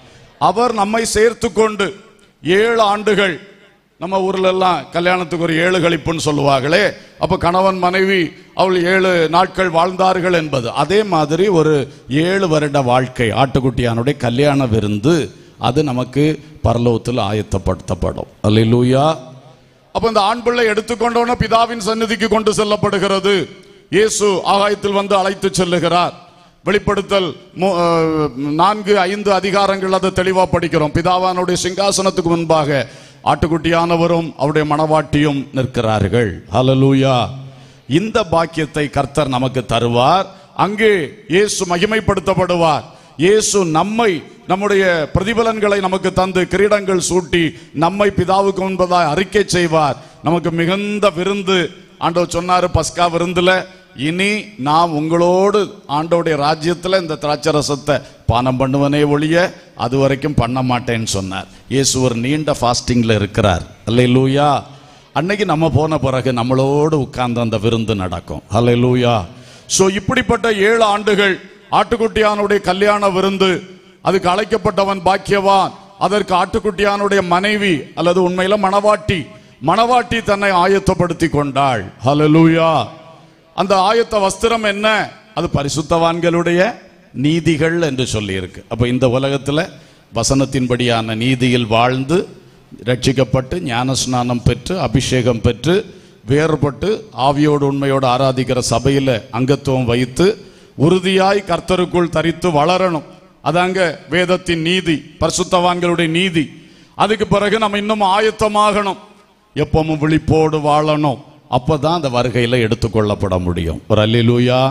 அவர் நம்மை சேர்த்து கொண்டு ஏழு ஆண்டுகள் நம்ம ஊர்ல எல்லாம் கல்யாணத்துக்கு ஒரு ஏழு கழிப்புன்னு சொல்லுவாங்களே அப்ப கணவன் மனைவி அவள் ஏழு நாட்கள் வாழ்ந்தார்கள் என்பது அதே மாதிரி ஒரு ஏழு வருட வாழ்க்கை ஆட்டுக்குட்டியானுடைய கல்யாண விருந்து அது நமக்கு பரலோகத்தில் ஆயத்தப்படுத்தப்படும் அல்லேலூயா அப்ப இந்த ஆண் பிள்ளை எடுத்துக்கொண்டோன பிதாவின் சந்நிதிக்கு கொண்டு செல்லப்படுகிறது இயேசு ஆகாயத்தில் வந்து அழைத்து செல்லுகிறார் வெளிப்படுத்தல் மூ- அஹ், நான்கு ஐந்து அதிகாரங்கள் அதை தெளிவா படிக்கிறோம் பிதாவானுடைய சிங்காசனத்துக்கு முன்பாக ஆட்டுக்குட்டியானவரும் அவருடைய மணவாட்டியும் நிற்கிறார்கள் ஹalleluya இந்த பாக்கியத்தை கர்த்தர் நமக்கு தருவார் அங்கே இயேசு மகிமைப்படுத்தப்படுவார் இயேசு நம்மை நம்முடைய பிரதிபலன்களை நமக்கு தந்து கிரீடங்கள் சூட்டி நம்மை பிதாவுக்கு முன்பதாய் அறிக்கை செய்வார் நமக்கு மிகுந்த விருந்து ஆண்டவர் சொன்னாரு பஸ்கா விருந்துல இனி நான் உங்களோடு ஆண்டோடைய ராஜ்யத்துல இந்த திராட்சரசத்தை பானம் பண்ணுவனே ஒழிய அது வரைக்கும் பண்ண மாட்டேன்னு சொன்னார் இயேசு ஒரு நீண்ட ஃபாஸ்டிங்ல இருக்கிறார் அல்லேலூயா அன்னைக்கு நம்ம போன பிறகு நம்மளோடு உட்கார்ந்து அந்த விருந்து நடக்கும் ஹalleluya சோ இப்படிப்பட்ட ஏழு ஆண்டுகள் ஆட்டுக்குட்டியானுடைய கல்யாண விருந்து அதுக்கு அழைக்கப்பட்டவன் பாக்கியவான் அதற்கு ஆட்டுக்குட்டியானுடைய மனைவி அல்லது உண்மையில மணவாட்டி மணவாட்டி தன்னை ஆயத்தப்படுத்தி கொண்டாள் ஹalleluya அந்த ஆயத்த வஸ்திரம் என்ன அது பரிசுத்தவான்களுடைய நீதிகள் என்று சொல்லியிருக்கு அப்ப இந்த உலகத்துல வசனத்தின்படியான நீதியில் வாழ்ந்து ரட்சிக்கப்பட்டு ஞானஸ்நானம் பெற்று அபிஷேகம் பெற்று வேறுபட்டு ஆவியோடு உண்மையோடு ஆராதிக்கிற சபையில அங்கத்துவம் வைத்து உறுதியாய் கர்த்தருக்குள் தரித்து வளரணும் அதாங்க வேதத்தின் நீதி பரிசுத்தவான்களுடைய நீதி அதுக்கு பிறகு நம்ம இன்னும் ஆயத்தமாகணும் எப்பவும் விழிப்போடு வாழணும் அப்பதான் அந்த வருகையில எடுத்துக்கொள்ளப்பட முடியும் ஒரு அல்லேலூயா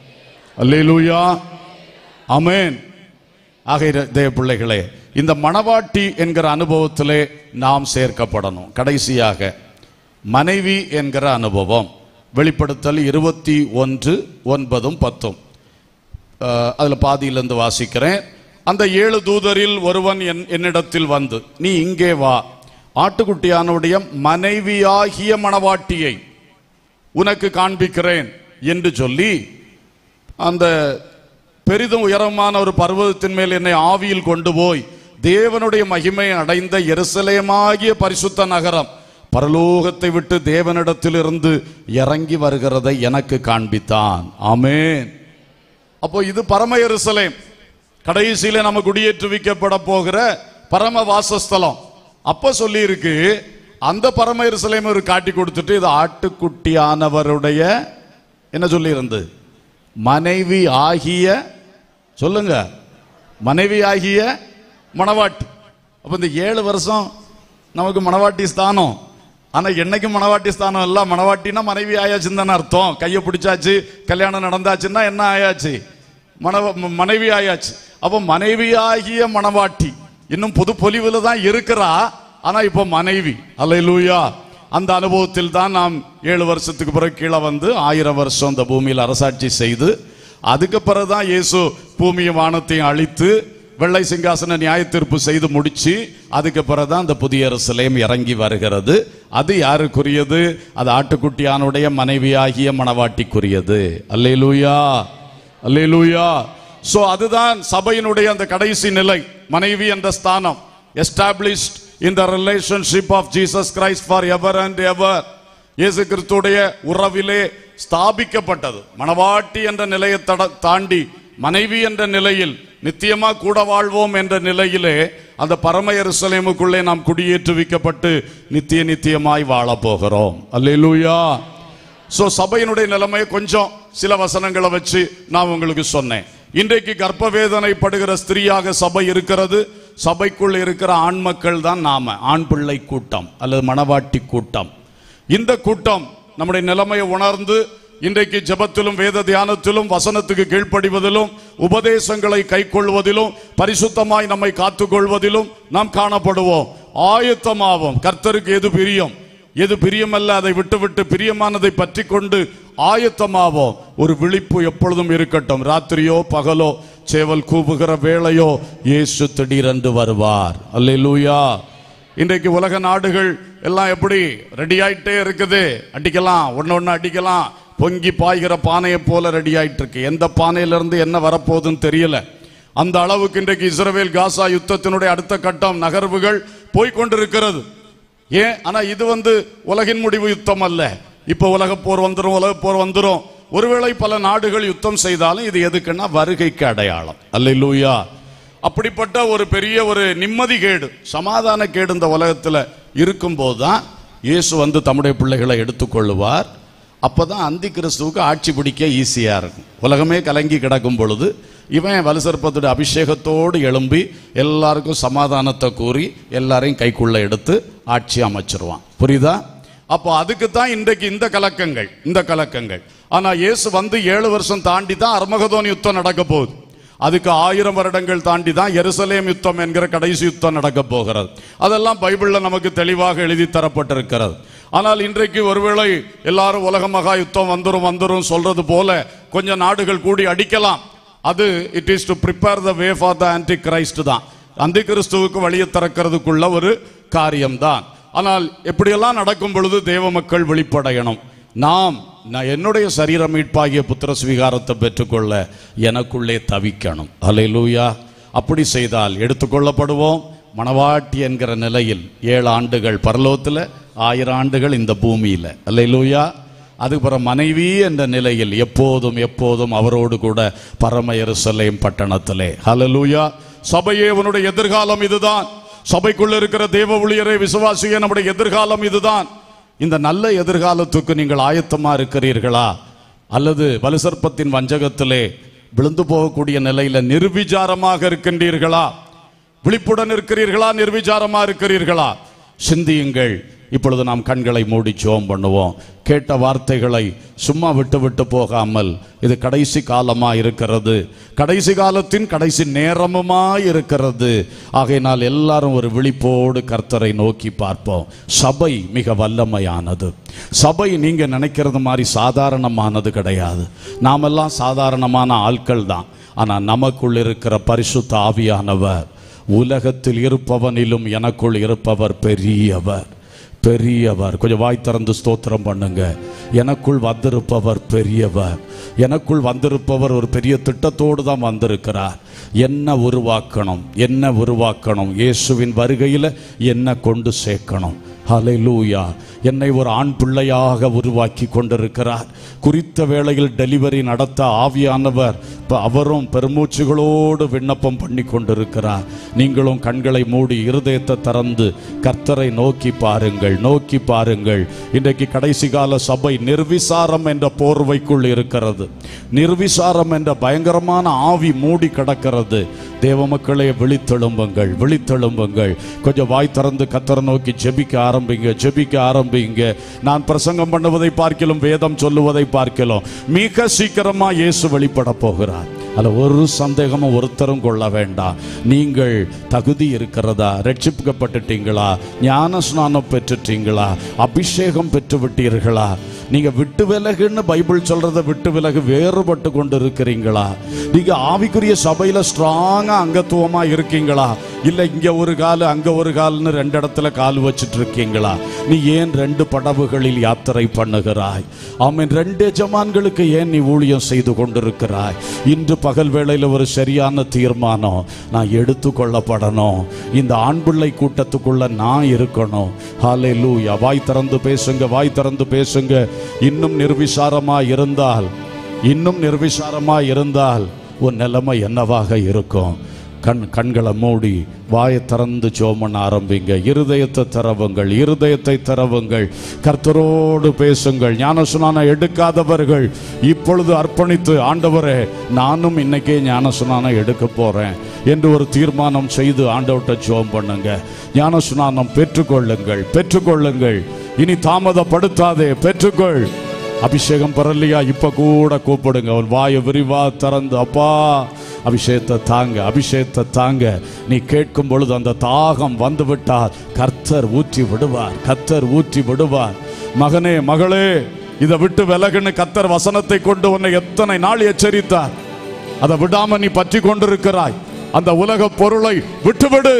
அல்லேலூயா ஆமென் ஆகிய தேவ பிள்ளைகளே இந்த மணவாட்டி என்கிற அனுபவத்திலே நாம் சேர்க்கப்படணும் கடைசியாக மனைவி என்கிற அனுபவம் வெளிப்படுத்தல் இருபத்தி ஒன்று ஒன்பதும் பத்தும் அஹ், அதுல பாதியிலிருந்து வாசிக்கிறேன் அந்த ஏழு தூதரில் ஒருவன் என் என்னிடத்தில் வந்து நீ இங்கே வா ஆட்டுக்குட்டியானுடைய மனைவியாகிய மணவாட்டியை உனக்கு காண்பிக்கிறேன் என்று சொல்லி அந்த பெரிதும் உயரமான ஒரு பர்வதத்தின் மேல் என்னை ஆவியில் கொண்டு போய் தேவனுடைய மகிமை அடைந்த எருசலேமாகிய பரிசுத்த நகரம் பரலோகத்தை விட்டு தேவனிடத்திலிருந்து இறங்கி வருகிறதை எனக்கு காண்பித்தான் ஆமென் அப்போ இது பரம எருசலேம் கடைசியில நம்ம குடியேற்றுவிக்கப்பட போகிற பரம வாசஸ்தலம் அப்ப சொல்லி இருக்கு அந்த பரம எருசலேம் ஒரு காட்டி கொடுத்துட்டு இது ஆட்டுக்குட்டியானவருடைய என்ன சொல்லி இருந்து மனைவி ஆகிய சொல்லுங்க மனைவி ஆகிய மணவாட்டி அப்ப இந்த ஏழு வருஷம் நமக்கு மணவாட்டி ஸ்தானம் ஆனா என்னைக்கு மணவாட்டி ஸ்தானம் இல்ல மணவாட்டினா மனைவி ஆயாச்சுன்னு தானே அர்த்தம் கையை பிடிச்சாச்சு கல்யாணம் நடந்தாச்சுன்னா என்ன ஆயாச்சு மணவ ம- மனைவி ஆயாச்சு அப்போ மனைவி ஆகிய மணவாட்டி இன்னும் புது பொலிவுல தான் இருக்கிறா ஆனா இப்போ மனைவி அல்லேலூயா அந்த அனுபவத்தில் தான் நாம் ஏழு வருஷத்துக்கு பிறகு கீழே வந்து ஆயிரம் வருஷம் இந்த பூமியில் அரசாட்சி செய்து அதுக்கு பிறகுதான் இயேசு பூமியும் வானத்தையும் அழித்து வெள்ளை சிங்காசன நியாய தீர்ப்பு செய்து முடிச்சு அதுக்கு பிறகுதான் அந்த புதிய எருசலேம் இறங்கி வருகிறது அது யாருக்குரியது அது ஆட்டுக்குட்டியானுடைய மனைவியாகிய மணவாட்டிக்குரியது அல்லேலூயா அல்லேலூயா சோ அதுதான் சபையினுடைய அந்த கடைசி நிலை மனைவி என்ற ஸ்தானம் established in the relationship of Jesus Christ for ever and ever இயேசு கிறிஸ்துடைய உறவிலே ஸ்தாபிக்கப்பட்டது மணவாட்டி என்ற நிலையை தட- தாண்டி மனைவி என்ற நிலையில் நித்தியமா கூட வாழ்வோம் என்ற நிலையிலே அந்த பரம எருசலேமுக்குள்ளே நாம் குடியேற்றுவிக்கப்பட்டு நித்திய நித்தியமாய் வாழப் போகிறோம் அல்லேலூயா சோ சபையினுடைய நிலைமை கொஞ்சம் சில வசனங்களை வச்சு நான் உங்களுக்கு சொன்னேன் இன்றைக்கு கர்ப்ப வேதனைப்படுகிற ஸ்திரீயாக சபை இருக்கிறது சபைக்குள் இருக்கிற ஆண் மக்கள் தான் நாம ஆண் பிள்ளை கூட்டம் அல்லது மணவாட்டி கூட்டம் இந்த கூட்டம் நம்முடைய நிலைமையை உணர்ந்து இன்றைக்கு ஜெபத்திலும் வேத தியானத்திலும் வசனத்துக்கு கீழ்ப்படிவதிலும் உபதேசங்களை கைக்கொள்வதிலும் பரிசுத்தமாய் நம்மை காத்துக்கொள்வதிலும் நாம் காணப்படுவோம் ஆயத்தமாவோம் கர்த்தருக்கு எது பிரியம் எது பிரியமல்ல அதை விட்டுவிட்டு பிரியமானதை பற்றி கொண்டு ஆயத்தமாவோம் ஒரு விழிப்பு எப்பொழுதும் இருக்கட்டும் ராத்திரியோ பகலோ சேவல் கூவுகிற வேளையோ இயேசு திடீரென்று வருவார் அல்லேலூயா இன்றைக்கு உலக நாடுகள் எல்லாம் எப்படி ரெடி ஆயிட்டே இருக்குது அடிக்கலாம் ஒண்ணு ஒண்ணு அடிக்கலாம் பொங்கி பாய்கிற பானையை போல ரெடி ஆயிட்டு இருக்கு எந்த பானையில இருந்து என்ன வரப்போகுதுன்னு தெரியல அந்த அளவுக்கு இன்றைக்கு இஸ்ரவேல் காசா யுத்தத்தினுடைய அடுத்த கட்டம் நகர்வுகள் போய்க்கொண்டிருக்கிறது ஏன் ஆனா இது வந்து உலகின் முடிவு யுத்தம் அல்ல இப்ப உலக போர் வந்துரும் உலக போர் வந்துரும் ஒருவேளை பல நாடுகள் யுத்தம் செய்தாலும் இது எதுக்குன்னா வருகைக்கு அடையாளம் அல்லேலூயா அப்படிப்பட்ட ஒரு பெரிய ஒரு நிம்மதி கேடு சமாதான கேடு இந்த உலகத்துல இருக்கும்போது தான் இயேசு வந்து தம்முடைய பிள்ளைகளை எடுத்துக்கொள்ளுவார் அப்பதான் அந்தி கிறிஸ்துவுக்கு ஆட்சி பிடிக்க ஈஸியா இருக்கும் உலகமே கலங்கி கிடக்கும் பொழுது இவன் வலுசற்பத்துடைய அபிஷேகத்தோடு எழும்பி எல்லாருக்கும் சமாதானத்தை கூறி எல்லாரையும் கைக்குள்ள எடுத்து ஆட்சி அமைச்சிருவான் புரியுதா அப்போ அதுக்கு தான் இன்றைக்கு இந்த கலக்கங்கள் இந்த கலக்கங்கள் ஆனா இயேசு வந்து ஏழு வருஷம் தாண்டி தான் அர்மகதோன் யுத்தம் நடக்க போகுது அதுக்கு ஆயிரம் வருடங்கள் தாண்டி தான் எருசலேம் யுத்தம் என்கிற கடைசி யுத்தம் நடக்க போகிறது அதெல்லாம் பைபிள்ல நமக்கு தெளிவாக எழுதி தரப்பட்டிருக்கிறது ஆனால் இன்றைக்கு ஒருவேளை எல்லாரும் உலக மகா யுத்தம் வந்துரும் வந்துரும் சொல்றது போல கொஞ்சம் நாடுகள் கூடி அடிக்கலாம் அது it is to prepare the way for the anti Christ தான் அந்தி கிறிஸ்துவுக்கு வழியை திறக்கிறதுக்குள்ள ஒரு காரியம்தான் ஆனால் எப்படியெல்லாம் நடக்கும் பொழுது தேவ மக்கள் வெளிப்படையணும் நாம் நான் என்னுடைய சரீர மீட்பாகிய புத்திர ஸ்வீகாரத்தை பெற்றுக்கொள்ள எனக்குள்ளே தவிக்கணும் அல்லேலூயா அப்படி செய்தால் எடுத்துக்கொள்ளப்படுவோம் மணவாட்டி என்கிற நிலையில் ஏழு ஆண்டுகள் பரலோகத்தில் ஆயிரம் ஆண்டுகள் இந்த பூமியில் அல்லேலூயா அதுக்கு பிறகு மனைவி என்ற நிலையில் எப்போதும் எப்போதும் அவரோடு கூட பரம எருசலேம் பட்டணத்திலே ஹalleluya சபையே உன்னுடைய எதிர்காலம் இதுதான் சபைக்குள்ள இருக்கிற தேவ ஊழியரை விசுவாசிய நம்முடைய எதிர்காலம் இதுதான் இந்த நல்ல எதிர்காலத்துக்கு நீங்கள் ஆயத்தமா இருக்கிறீர்களா அல்லது வலுசற்பத்தின் வஞ்சகத்திலே விழுந்து போகக்கூடிய நிலையில நிர்விசாரமாக இருக்கின்றீர்களா விழிப்புடன் இருக்கிறீர்களா நிர்விசாரமா இருக்கிறீர்களா சிந்தியுங்கள் இப்பொழுது நாம் கண்களை மூடி ஜோம் பண்ணுவோம் கேட்ட வார்த்தைகளை சும்மா விட்டு விட்டு போகாமல் இது கடைசி காலமா இருக்கிறது கடைசி காலத்தின் கடைசி நேரமுமா இருக்கிறது ஆகையினால் எல்லாரும் ஒரு விழிப்போடு கர்த்தரை நோக்கி பார்ப்போம் சபை மிக வல்லமையானது சபை நீங்க நினைக்கிறது மாதிரி சாதாரணமானது கிடையாது நாமெல்லாம் சாதாரணமான ஆட்கள் தான் ஆனா நமக்குள் இருக்கிற பரிசுத்த ஆவியானவர் உலகத்தில் இருப்பவனிலும் எனக்குள் இருப்பவர் பெரியவர் பெரியவர் கொஞ்சம் வாய் திறந்து ஸ்தோத்திரம் பண்ணுங்க எனக்குள் வந்திருப்பவர் பெரியவர் எனக்குள் வந்திருப்பவர் ஒரு பெரிய திட்டத்தோடு தான் வந்திருக்கிறார் என்ன உருவாக்கணும் என்ன உருவாக்கணும் இயேசுவின் வருகையில் என்ன கொண்டு சேர்க்கணும் ஹalleluya என்னை ஒரு ஆண் பிள்ளையாக உருவாக்கி கொண்டிருக்கிறார் குறித்த வேளையில் டெலிவரி நடத்த ஆவியானவர் இப்ப அவரும் பெருமூச்சுகளோடு விண்ணப்பம் பண்ணி கொண்டிருக்கிறார் நீங்களும் கண்களை மூடி இருதயத்தை திறந்து கர்த்தரை நோக்கி பாருங்கள் நோக்கி பாருங்கள் இன்றைக்கு கடைசி கால சபை நிர்விசாரம் என்ற போர்வைக்குள் இருக்கிறது நிர்விசாரம் என்ற பயங்கரமான ஆவி மூடி கிடக்கிறது தேவ மக்களே விழித்தெழும்புங்கள் விழித்தெழும்புங்கள் கொஞ்சம் வாய் திறந்து கத்தரை நோக்கி ஜெபிக்க ஆரம்பிங்க ஜெபிக்க ஆரம்பிங்க நான் பிரசங்கம் பண்ணுவதை பார்க்கலாம் வேதம் சொல்லுவதை பார்க்கலாம் மிக சீக்கிரமா இயேசு வெளிப்பட போகிறார் அதில் ஒரு சந்தேகமும் ஒருத்தரும் கொள்ள வேண்டாம் நீங்கள் தகுதி இருக்கிறதா ரட்சிக்கப்பட்டுட்டீங்களா ஞான ஸ்நானம் பெற்றுட்டீங்களா அபிஷேகம் பெற்று விட்டீர்களா நீங்க விட்டு விலகுன்னு பைபிள் சொல்றதை விட்டு விலகு வேறுபட்டு கொண்டு இருக்கிறீங்களா நீங்க ஆவிக்குரிய சபையில ஸ்ட்ராங்கா அங்கத்துவமா இருக்கீங்களா இல்ல இங்க ஒரு கால் அங்க ஒரு கால்னு ரெண்டு இடத்துல கால் வச்சிட்டு இருக்கீங்களா நீ ஏன் ரெண்டு படவுகளில் யாத்திரை பண்ணுகிறாய் ஆமீன் ரெண்டு எஜமான்களுக்கு ஏன் நீ ஊழியம் செய்து கொண்டிருக்கிறாய் இன்று பகல் வேளையில் ஒரு சரியான தீர்மானம் நான் எடுத்துக்கொள்ளப்படணும் இந்த ஆண் பிள்ளை கூட்டத்துக்குள்ள நான் இருக்கணும் ஹாலே லூயா வாய் திறந்து பேசுங்க வாய் திறந்து பேசுங்க இன்னும் நிர்விசாரமா இருந்தால் இன்னும் நிர்விசாரமா இருந்தால் உன் நிலைமை என்னவாக இருக்கும் கண் கண்களை மூடி வாயை திறந்து ஜோமன் ஆரம்பிங்க இருதயத்தை திறவுங்கள் இருதயத்தை திறவுங்கள் கர்த்தரோடு பேசுங்கள் ஞானசுனான எடுக்காதவர்கள் இப்பொழுது அர்ப்பணித்து ஆண்டவரே நானும் இன்னைக்கே ஞானசுனான எடுக்க போறேன் என்று ஒரு தீர்மானம் செய்து ஆண்டவர்கிட்ட ஜோம் பண்ணுங்க ஞானசுனானம் பெற்றுக்கொள்ளுங்கள் பெற்றுக்கொள்ளுங்கள் இனி தாமதப்படுத்தாதே பெற்றுக்கொள் அபிஷேகம் பெறலையா இப்ப கூட கூப்பிடுங்க அவன் வாயை விரிவா திறந்து அப்பா அபிஷேகத்தை தாங்க அபிஷேகத்தை தாங்க நீ கேட்கும் பொழுது அந்த தாகம் வந்து விட்டால் கர்த்தர் ஊற்றி விடுவார் கர்த்தர் ஊற்றி விடுவார் மகனே மகளே இதை விட்டு விலகுன்னு கர்த்தர் வசனத்தை கொண்டு உன்னை எத்தனை நாள் எச்சரித்தார் அதை விடாம நீ பற்றி கொண்டிருக்கிறாய் அந்த உலக பொருளை விட்டுவிடு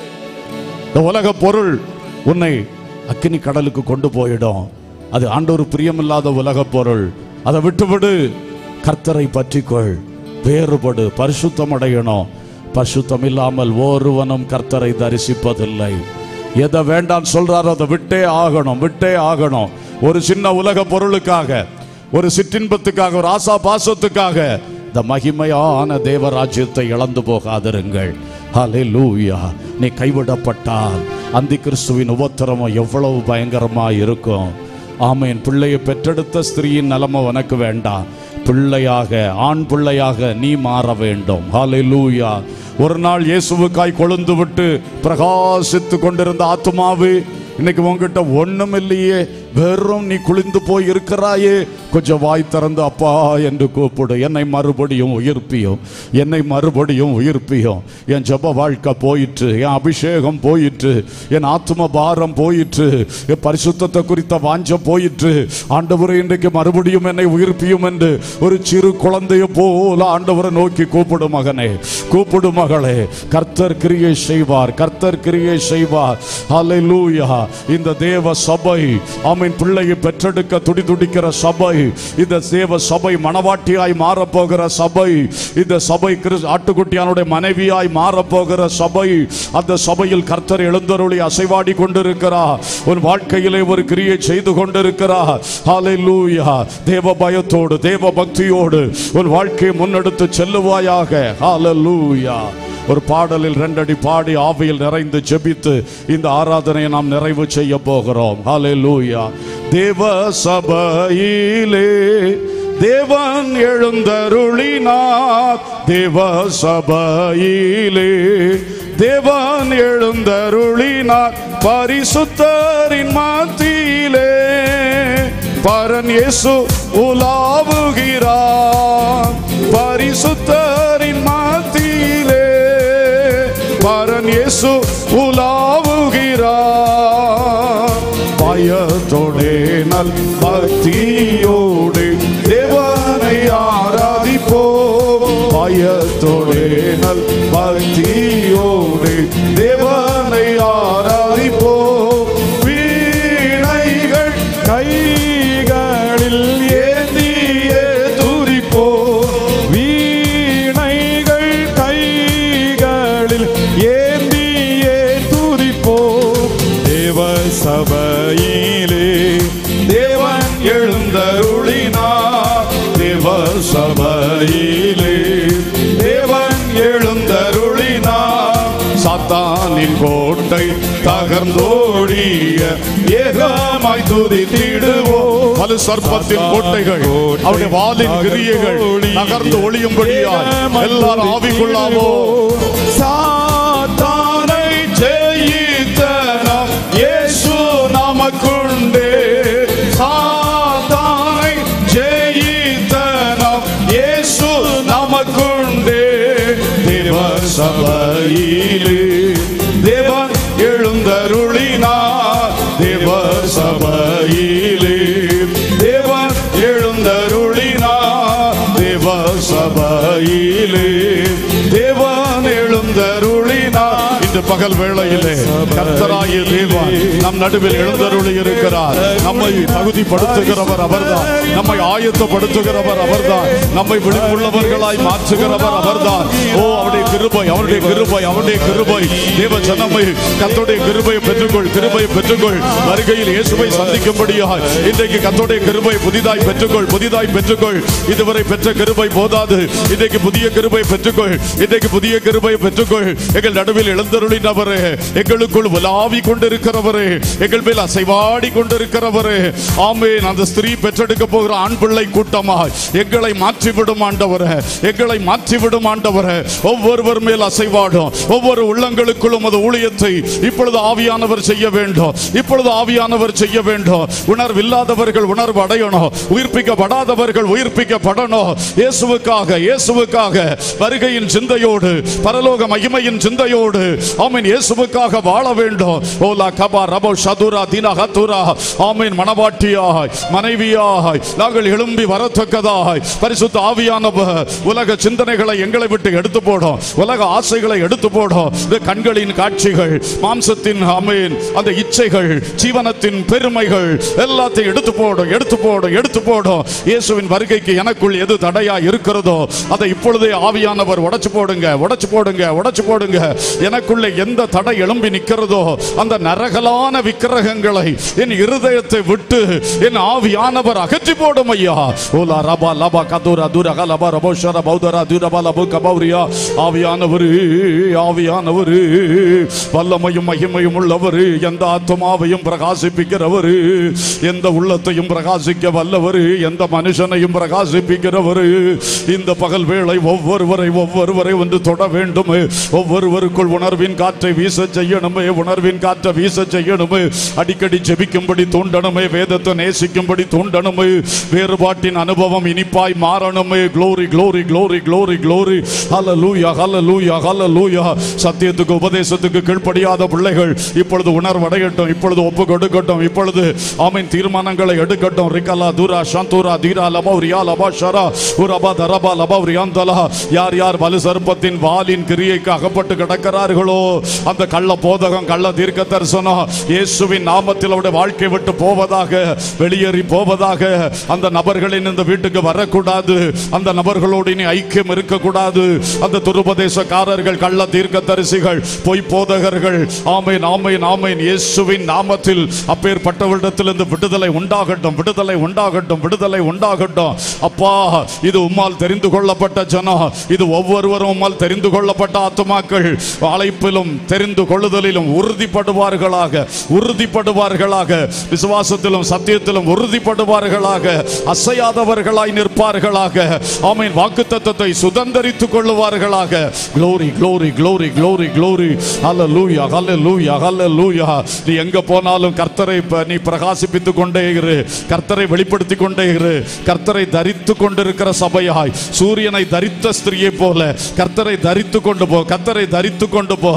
இந்த உலக பொருள் உன்னை அக்கினி கடலுக்கு கொண்டு போயிடும் அது ஆண்டவர் பிரியமில்லாத உலக பொருள் அதை விட்டுவிடு கர்த்தரை பற்றிக்கொள் வேறுபடு பரிசுத்தம் அடையணும் பரிசுத்தம் இல்லாமல் ஒருவனும் கர்த்தரை தரிசிப்பதில்லை எதை வேண்டாம் சொல்றாரோ அதை விட்டே ஆகணும் விட்டே ஆகணும் ஒரு சின்ன உலக பொருளுக்காக ஒரு சிற்றின்பத்துக்காக ஒரு ஆசா பாசத்துக்காக இந்த மகிமையான தேவராஜ்யத்தை இழந்து போகாதிருங்கள் ஹalleluya நீ கைவிடப்பட்டால் அந்தி கிறிஸ்துவின் உபத்திரமம் எவ்வளவு பயங்கரமா இருக்கும் ஆமேன் பிள்ளையை பெற்றெடுத்த ஸ்திரீயின் நிலைமை உனக்கு வேண்டாம் பிள்ளையாக ஆண் பிள்ளையாக நீ மாற வேண்டும் ஹalleluya ஒரு நாள் இயேசுவுக்காய் கொழுந்து விட்டு பிரகாசித்து கொண்டிருந்த ஆத்துமாவு இன்னைக்கு உன்கிட்ட ஒண்ணும் இல்லையே வெறும் நீ குளிந்து போய் இருக்கிறாயே கொஞ்சம் வாய் திறந்து அப்பா என்று கூப்பிடு என்னை மறுபடியும் உயிர்ப்பியும் என்னை மறுபடியும் உயிர்ப்பியும் என் ஜப வாழ்க்கை போயிற்று என் அபிஷேகம் போயிற்று என் ஆத்ம பாரம் போயிற்று என் பரிசுத்தத்தை குறித்த வாஞ்சம் போயிற்று ஆண்டவரை இன்றைக்கு மறுபடியும் என்னை உயிர்ப்பியும் என்று ஒரு சிறு குழந்தைய போல ஆண்டவரை நோக்கி கூப்பிடு மகனே கூப்பிடு மகளே கர்த்தர் கிரியை செய்வார் கர்த்தர் கிரியை செய்வார் ஹalleluya இந்த தேவ சபை ஆமீன் பிள்ளையை பெற்றெடுக்க துடி துடிக்கிற சபை இந்த தேவ சபை மணவாட்டியாய் மாறப்போகிற சபை இந்த சபை கிறிஸ் ஆட்டுக்குட்டியானுடைய மனைவியாய் மாறப்போகிற சபை அந்த சபையில் கர்த்தர் எழுந்தருளி அசைவாடி கொண்டிருக்கிறார் உன் வாழ்க்கையிலே ஒரு கிரியை செய்து கொண்டிருக்கிறார் ஹalleluya தேவ பயத்தோடு தேவ பக்தியோடு உன் வாழ்க்கையை முன்னெடுத்து செல்லுவாயாக ஹalleluya ஒரு பாடலில் ரெண்டடி பாடி ஆவியில் நிறைந்து ஜெபித்து இந்த ஆராதனையை நாம் நிறைவு செய்ய போகிறோம் ஹalleluya தேவ சபையிலே தேவன் எழுந்தருளினார் தேவ சபையிலே தேவன் எழுந்தருளினார் பரிசுத்தரின் மத்தியிலே பரன் இயேசு உலாவுகிறார் பரிசுத்தரின் மத்தியிலே பரன் இயேசு உலாவுகிறார் பயத்தோடே நல் பக்தியோடு தேவனை ஆராதிப்போம் பயத்தோடே நல் பக்தியோடு தேவனை ஆராதிப்போ வீணைகள் கைகளில் ஏந்தியே துதிப்போ வீணைகள் கைகளில் ஏந்தியே துதிப்போ தேவ சபையிலே தேவன் எழுந்தருளினார் தேவ சபையிலே தேவன் எழுந்தருளினார் சாத்தானின் கோட்டை தகர்ந்தோடிய ஏகமாய் துதித்திடுவோம் பல சர்ப்பத்தின் கோட்டைகள் அவருடைய வாலின் கிரியைகள் நகர்ந்து ஒளியும்படியாய் எல்லாரும் ஆவிக்குள்ளாவோ சாத்தானை ஜெயித்த நாம் இயேசு நமக்குண்டே சாத்தானை ஜெயித்த நாம் இயேசு நமக்குண்டே தேவ சபையிலே தேவன் எழுந்தருளினார் தேவ சபையிலே தேவன் எழுந்தருளினார் தேவ சபையிலே தேவன் எழுந்தருளினார் இந்த பகல் வேளையிலே கர்த்தராகிய தேவன் நம் நடுவில் எழுந்தருளி இருக்கிறார் நம்மை தகுதிப்படுத்துகிறவர் அவர்தான் நம்மை ஆயத்தப்படுத்துகிறவர் அவர்தான் நம்மை விழிப்புள்ளவர்களாய் மாற்றுகிறவர் அவர்தான் ஓ அவருடைய கிருபை அவருடைய கிருபை அவருடைய கிருபை தேவ ஜனமை கத்தோடைய கிருபையை பெற்றுக்கொள் கிருபையை பெற்றுக்கொள் வருகையில் இயேசுவை சந்திக்கும்படியாய் இன்றைக்கு கத்தோடைய கிருபை புதிதாய் பெற்றுக்கொள் புதிதாய் பெற்றுக்கொள் இதுவரை பெற்ற கிருபை போதாது இன்றைக்கு புதிய கிருபை பெற்றுக்கொள் இன்றைக்கு புதிய கிருபை பெற்றுக்கொள் எங்கள் நடுவில் எழுந்தருளினவரே எங்களுக்குள் உலாவி கொண்டிருக்கிறவரே எங்கள் மேல் அசைவாடி கொண்டிருக்கிறவரே ஆமேன் அந்த ஸ்திரீ பெற்றெடுக்க போகிற ஆண் பிள்ளை கூட்டமாய் எங்களை மாற்றிவிடும் ஆண்டவரே எங்களை மாற்றிவிடும் ஆண்டவரே ஒவ்வொருவர் மேல் அசைவாடும் ஒவ்வொரு உள்ளங்களுக்குள்ளும் அது ஊழியத்தை இப்பொழுது ஆவியானவர் செய்ய வேண்டும் இப்பொழுது ஆவியானவர் செய்ய வேண்டும் உணர்வில்லாதவர்கள் உணர்வு அடையணும் உயிர்ப்பிக்கப்படாதவர்கள் உயிர்ப்பிக்கப்படணும் இயேசுவுக்காக இயேசுவுக்காக வருகையின் சிந்தையோடு பரலோக மகிமையின் சிந்தையோடு ஆமீன் இயேசுவுக்காக வாழ வேண்டும் ஓலா கபா ரபோ சதுரா தின ஹத்துரா ஆமீன் மனவாட்டியாய் மனைவியாய் நாங்கள் எழும்பி வரத்தக்கதாய் பரிசுத்த ஆவியானவர் உலக சிந்தனைகளை எங்களை விட்டு எடுத்து போடும் உலக ஆசைகளை எடுத்து போடும் இந்த கண்களின் காட்சிகள் மாம்சத்தின் ஆமீன் அந்த இச்சைகள் ஜீவனத்தின் பெருமைகள் எல்லாத்தையும் எடுத்து போடும் எடுத்து போடும் எடுத்து போடும் இயேசுவின் வருகைக்கு எனக்குள் எது தடையா இருக்கிறதோ அதை இப்பொழுதே ஆவியானவர் உடைச்சு போடுங்க உடைச்சு போடுங்க உடைச்சு போடுங்க எனக்குள்ள எந்த தடை எழும்பி நிற்கிறதோ அந்த நரகலான விக்கிரகங்களை என் இருதயத்தை விட்டு என் ஆவியானவர் அகற்றி போடும் ஐயா ஓலா ரபா லபா கதுரா துரக லபா ரபோஷர பௌதரா துரபா லபு கபௌரியா ஆவியானவர் ஆவியானவர் வல்லமையும் மகிமையும் உள்ளவர் எந்த ஆத்மாவையும் பிரகாசிப்பிக்கிறவர் எந்த உள்ளத்தையும் பிரகாசிக்க வல்லவர் எந்த மனுஷனையும் பிரகாசிப்பிக்கிறவர் இந்த பகல் வேளை ஒவ்வொருவரை ஒவ்வொருவரை வந்து தொட வேண்டும் ஒவ்வொருவருக்குள் உணர்வின் காற்றை வீச செய்யணுமே உணர்வின் காற்றை வீச செய்யணுமே அடிக்கடி ஜெபிக்கும்படி தூண்டணுமே வேதத்தை நேசிக்கும்படி தூண்டணுமே வேறுபாட்டின் அனுபவம் இனிப்பாய் மாறணுமே glory glory glory glory glory hallelujah hallelujah hallelujah சத்தியத்துக்கு உபதேசத்துக்கு கீழ்ப்படியாத பிள்ளைகள் இப்பொழுது உணர்வடையட்டும் இப்பொழுது ஒப்பு கொடுக்கட்டும் இப்பொழுது ஆமீன் தீர்மானங்களை எடுக்கட்டும் ரிகலா துரா சந்தூரா தீரா லபௌரியா லபா ஷரா உரபா தரபா லபௌரியாந்தலா யார் யார் வலு சர்ப்பத்தின் வாலின் கிரியைக்கு அகப்பட்டு கிடக்கிறார்களோ அந்த கள்ள போதகம் கள்ள தீர்க்க தரிசனம் இயேசுவின் நாமத்தில் அவருடைய வாழ்க்கை விட்டு போவதாக வெளியேறி போவதாக அந்த நபர்களின் இந்த வீட்டுக்கு வரக்கூடாது அந்த நபர்களோடு இனி ஐக்கியம் இருக்கக்கூடாது அந்த துருபதேசக்காரர்கள் கள்ள தீர்க்க தரிசிகள் பொய் போதகர்கள் ஆமேன் ஆமேன் ஆமேன் இயேசுவின் நாமத்தில் அப்பேற்பட்டவரிடத்திலிருந்து விடுதலை உண்டாகட்டும் விடுதலை உண்டாகட்டும் விடுதலை உண்டாகட்டும் அப்பா இது உம்மால் தெரிந்து கொள்ளப்பட்ட ஜனம் இது ஒவ்வொருவரும் உம்மால் தெரிந்து கொள்ளப்பட்ட ஆத்துமாக்கள் அழைப்பிலும் தெரிந்து கொள்ளுதலிலும் உறுதிப்படுவார்களாக உறுதிப்படுவார்களாக விசுவாசத்திலும் சத்தியத்திலும் உறுதிப்படுவார்களாக அசையாதவர்களாய் நிற்பார்களாக ஆமீன் வாக்குத்தத்தத்தை சுதந்தரித்துக் கொள்ளுவார்களாக glory glory glory glory glory hallelujah hallelujah hallelujah நீ எங்க போனாலும் கர்த்தரை ப- நீ பிரகாசிப்பித்துக் கொண்டே இரு கர்த்தரை வெளிப்படுத்திக் கொண்டே இரு கர்த்தரை தரித்து கொண்டிருக்கிற சபையாய் சூரியனை தரித்த ஸ்திரியை போல கர்த்தரை தரித்து கொண்டு போ கர்த்தரை தரித்து கொண்டு போ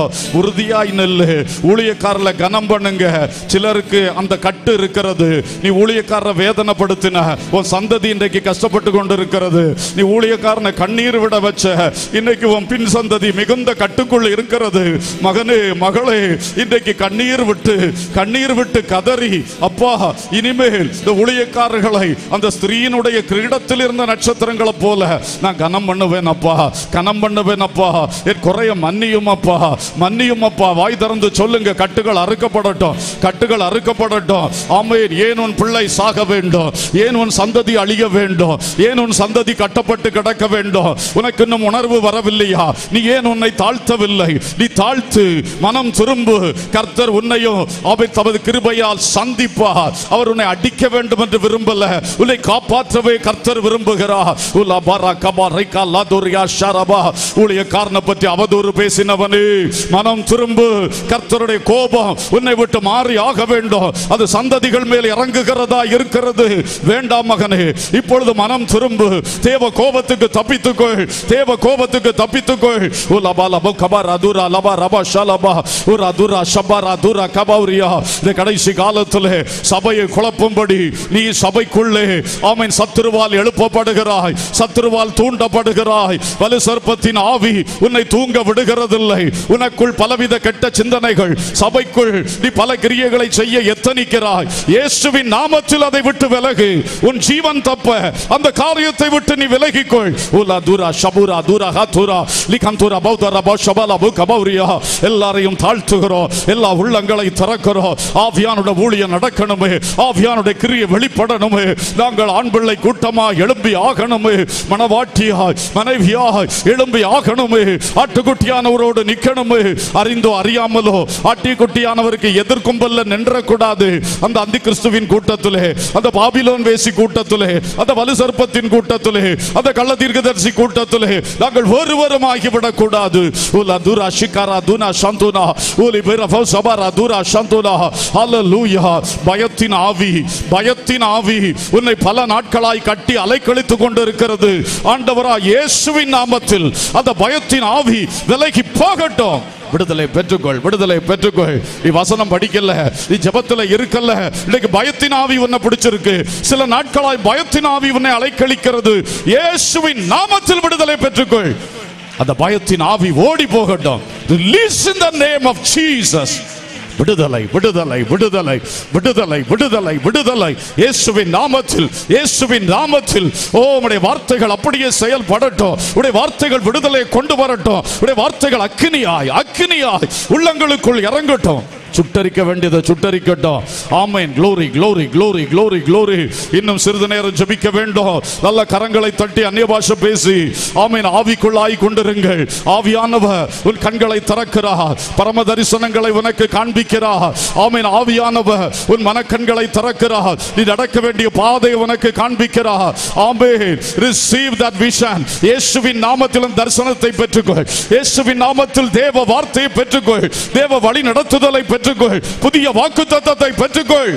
உறுதியாய் நெல்லு ஊழியக்காரர்ல கனம் பண்ணுங்க சிலருக்கு அந்த கட்டு இருக்கிறது நீ ஊழியக்காரரை வேதனைப்படுத்தின உன் சந்ததி இன்றைக்கு கஷ்டப்பட்டு கொண்டு இருக்கிறது நீ ஊழியக்காரனை கண்ணீர் விட வச்ச இன்னைக்கு உன் பின் சந்ததி மிகுந்த கட்டுக்குள் இருக்கிறது மகனே மகளே இன்றைக்கு கண்ணீர் விட்டு கண்ணீர் விட்டு கதறி அப்பா இனிமேல் இந்த ஊழியக்காரர்களை அந்த ஸ்திரீயினுடைய கிரீடத்தில் இருந்த நட்சத்திரங்களை போல நான் கனம் பண்ணுவேன் அப்பா கனம் பண்ணுவேன் அப்பா என் குறைய மன்னியும் அப்பா மன்னியும் அப்பா வாய் திறந்து சொல்லுங்க கட்டுகள் அறுக்கப்படட்டும் கட்டுகள் அறுக்கப்படட்டும் ஆமென் ஏன் உன் பிள்ளை சாக வேண்டும் ஏன் உன் சந்ததி அழிய வேண்டும் ஏன் உன் சந்ததி கட்டப்பட்டு கிடக்க வேண்டும் உனக்கு இன்னும் உணர்வு வரவில்லையா நீ ஏன் உன்னை தாழ்த்தவில்லை நீ தாழ்த்து மனம் திரும்பு கர்த்தர் உன்னையும் அவை தமது கிருபையால் சந்திப்பார் அவர் உன்னை அடிக்க வேண்டும் என்று விரும்பல உன்னை காப்பாற்றவே கர்த்தர் விரும்புகிறார் உலா பாரா கபா ரைகா லாதுரியா ஷரபா ஊழியக்காரனை பற்றி அவதூறு பேசினவனே மனம் திரும்பு கர்த்தருடைய கோபம் உன்னை விட்டு மாறி ஆக வேண்டும் அது சந்ததிகள் மேல் இறங்குகிறதா இருக்கிறது வேண்டாம் மகனே இப்பொழுது மனம் திரும்பு தேவ கோபத்துக்கு தப்பித்துக்கொள் தேவ கோபத்துக்கு தப்பித்துக்கொள் உலபா லபோ கபா ரதுரா லபா ரபா ஷலபா உரா துரா ஷபா ரதுரா கபௌரியா இந்த கடைசி காலத்திலே சபையை குழப்பும்படி நீ சபைக்குள்ளே ஆமென் சத்துருவால் எழுப்பப்படுகிறாய் சத்துருவால் தூண்டப்படுகிறாய் வலு சர்ப்பத்தின் ஆவி உன்னை தூங்க விடுகிறதில்லை உனக்குள் பலவித கெட்ட சிந்தனைகள் சபைக்குள் நீ பல கிரியைகளை செய்ய எத்தனிக்கிறாய் இயேசுவின் நாமத்தில் அதை விட்டு விலகு உன் ஜீவன் தப்ப அந்த காரியத்தை விட்டு நீ விலகிக்கொள் உலா துரா ஷபுரா துரா ஹதுரா லிகந்துரா பௌதரா பௌஷபலா புகபௌரியா எல்லாரையும் தாழ்த்துகிறோம் எல்லா உள்ளங்களை திறக்கிறோம் ஆவியானுடைய ஊழியம் நடக்கணுமே ஆவியானுடைய கிரியை வெளிப்படணுமே நாங்கள் ஆண் பிள்ளை கூட்டமா எழும்பி ஆகணுமே மனவாட்டியாய் மனைவியாய் எழும்பி ஆகணுமே ஆட்டுக்குட்டியானவரோடு நிக்கணுமே அறிந்தோ அறியாமலோ ஆட்டிக்குட்டியானவருக்கு எதிர்க்கும்பல்ல நின்றக்கூடாது அந்த அந்தி கிறிஸ்துவின் கூட்டத்திலே அந்த பாபிலோன் வேசி கூட்டத்திலே அந்த வலு சர்ப்பத்தின் கூட்டத்திலே அந்த கள்ள தீர்க்கதரிசி கூட்டத்திலே நாங்கள் ஒருவரும் ஆகிவிடக் கூடாது உலா துரா ஷிகாரா துனா சந்துனா ஊலி பிறஃபோ சபாரா துரா சந்துனா ஹalleluya பயத்தின் ஆவி பயத்தின் ஆவி உன்னை பல நாட்களாய் கட்டி அலைக்கழித்துக் கொண்டிருக்கிறது ஆண்டவரா இயேசுவின் நாமத்தில் அந்த பயத்தின் ஆவி விலகி போகட்டும் விடுதலை பெற்றுக்கொள் விடுதலை பெற்றுக்கொள் நீ வசனம் படிக்கல நீ ஜெபத்துல இருக்கல இன்னைக்கு பயத்தின் ஆவி உன்னை பிடிச்சிருக்கு சில நாட்களாய் பயத்தின் ஆவி உன்னை அலைக்கழிக்கிறது இயேசுவின் நாமத்தில் விடுதலை பெற்றுக்கொள் அந்த பயத்தின் ஆவி ஓடி போகட்டும் release in the name of Jesus விடுதலை விடுதலை விடுதலை விடுதலை விடுதலை விடுதலை இயேசுவின் நாமத்தில் இயேசுவின் நாமத்தில் ஓ உடைய வார்த்தைகள் அப்படியே செயல்படட்டும் உடைய வார்த்தைகள் விடுதலை கொண்டு வரட்டும் உடைய வார்த்தைகள் அக்கினியாய் அக்கினியாய் உள்ளங்களுக்குள் இறங்கட்டும் சுட்டரிக்க வேண்டியதை சுட்டரிக்கட்டும் ஆமென் glory glory glory glory glory இன்னும் சிறிது நேரம் ஜெபிக்க வேண்டும் நல்ல கரங்களை தட்டி அந்நிய பாஷை பேசி ஆமென் ஆவிக்குள்ளாய் கொண்டிருங்கள் ஆவியானவர் உன் கண்களை திறக்கிறார் பரம தரிசனங்களை உனக்கு காண்பிக்கிறார் ஆமென் ஆவியானவர் உன் மனக்கண்களை திறக்கிறார் நீ நடக்க வேண்டிய பாதை உனக்கு காண்பிக்கிறார் ஆமென் ரிசீவ் தட் விஷன் இயேசுவின் நாமத்தில் அந்த தரிசனத்தை பெற்றுக்கொள் இயேசுவின் நாமத்தில் தேவ வார்த்தையை பெற்றுக்கொள் தேவ வழி நடத்துதலை பெற்றுக்கொள் புதிய வாக்கு தத்தத்தை பெற்றுக்கொள்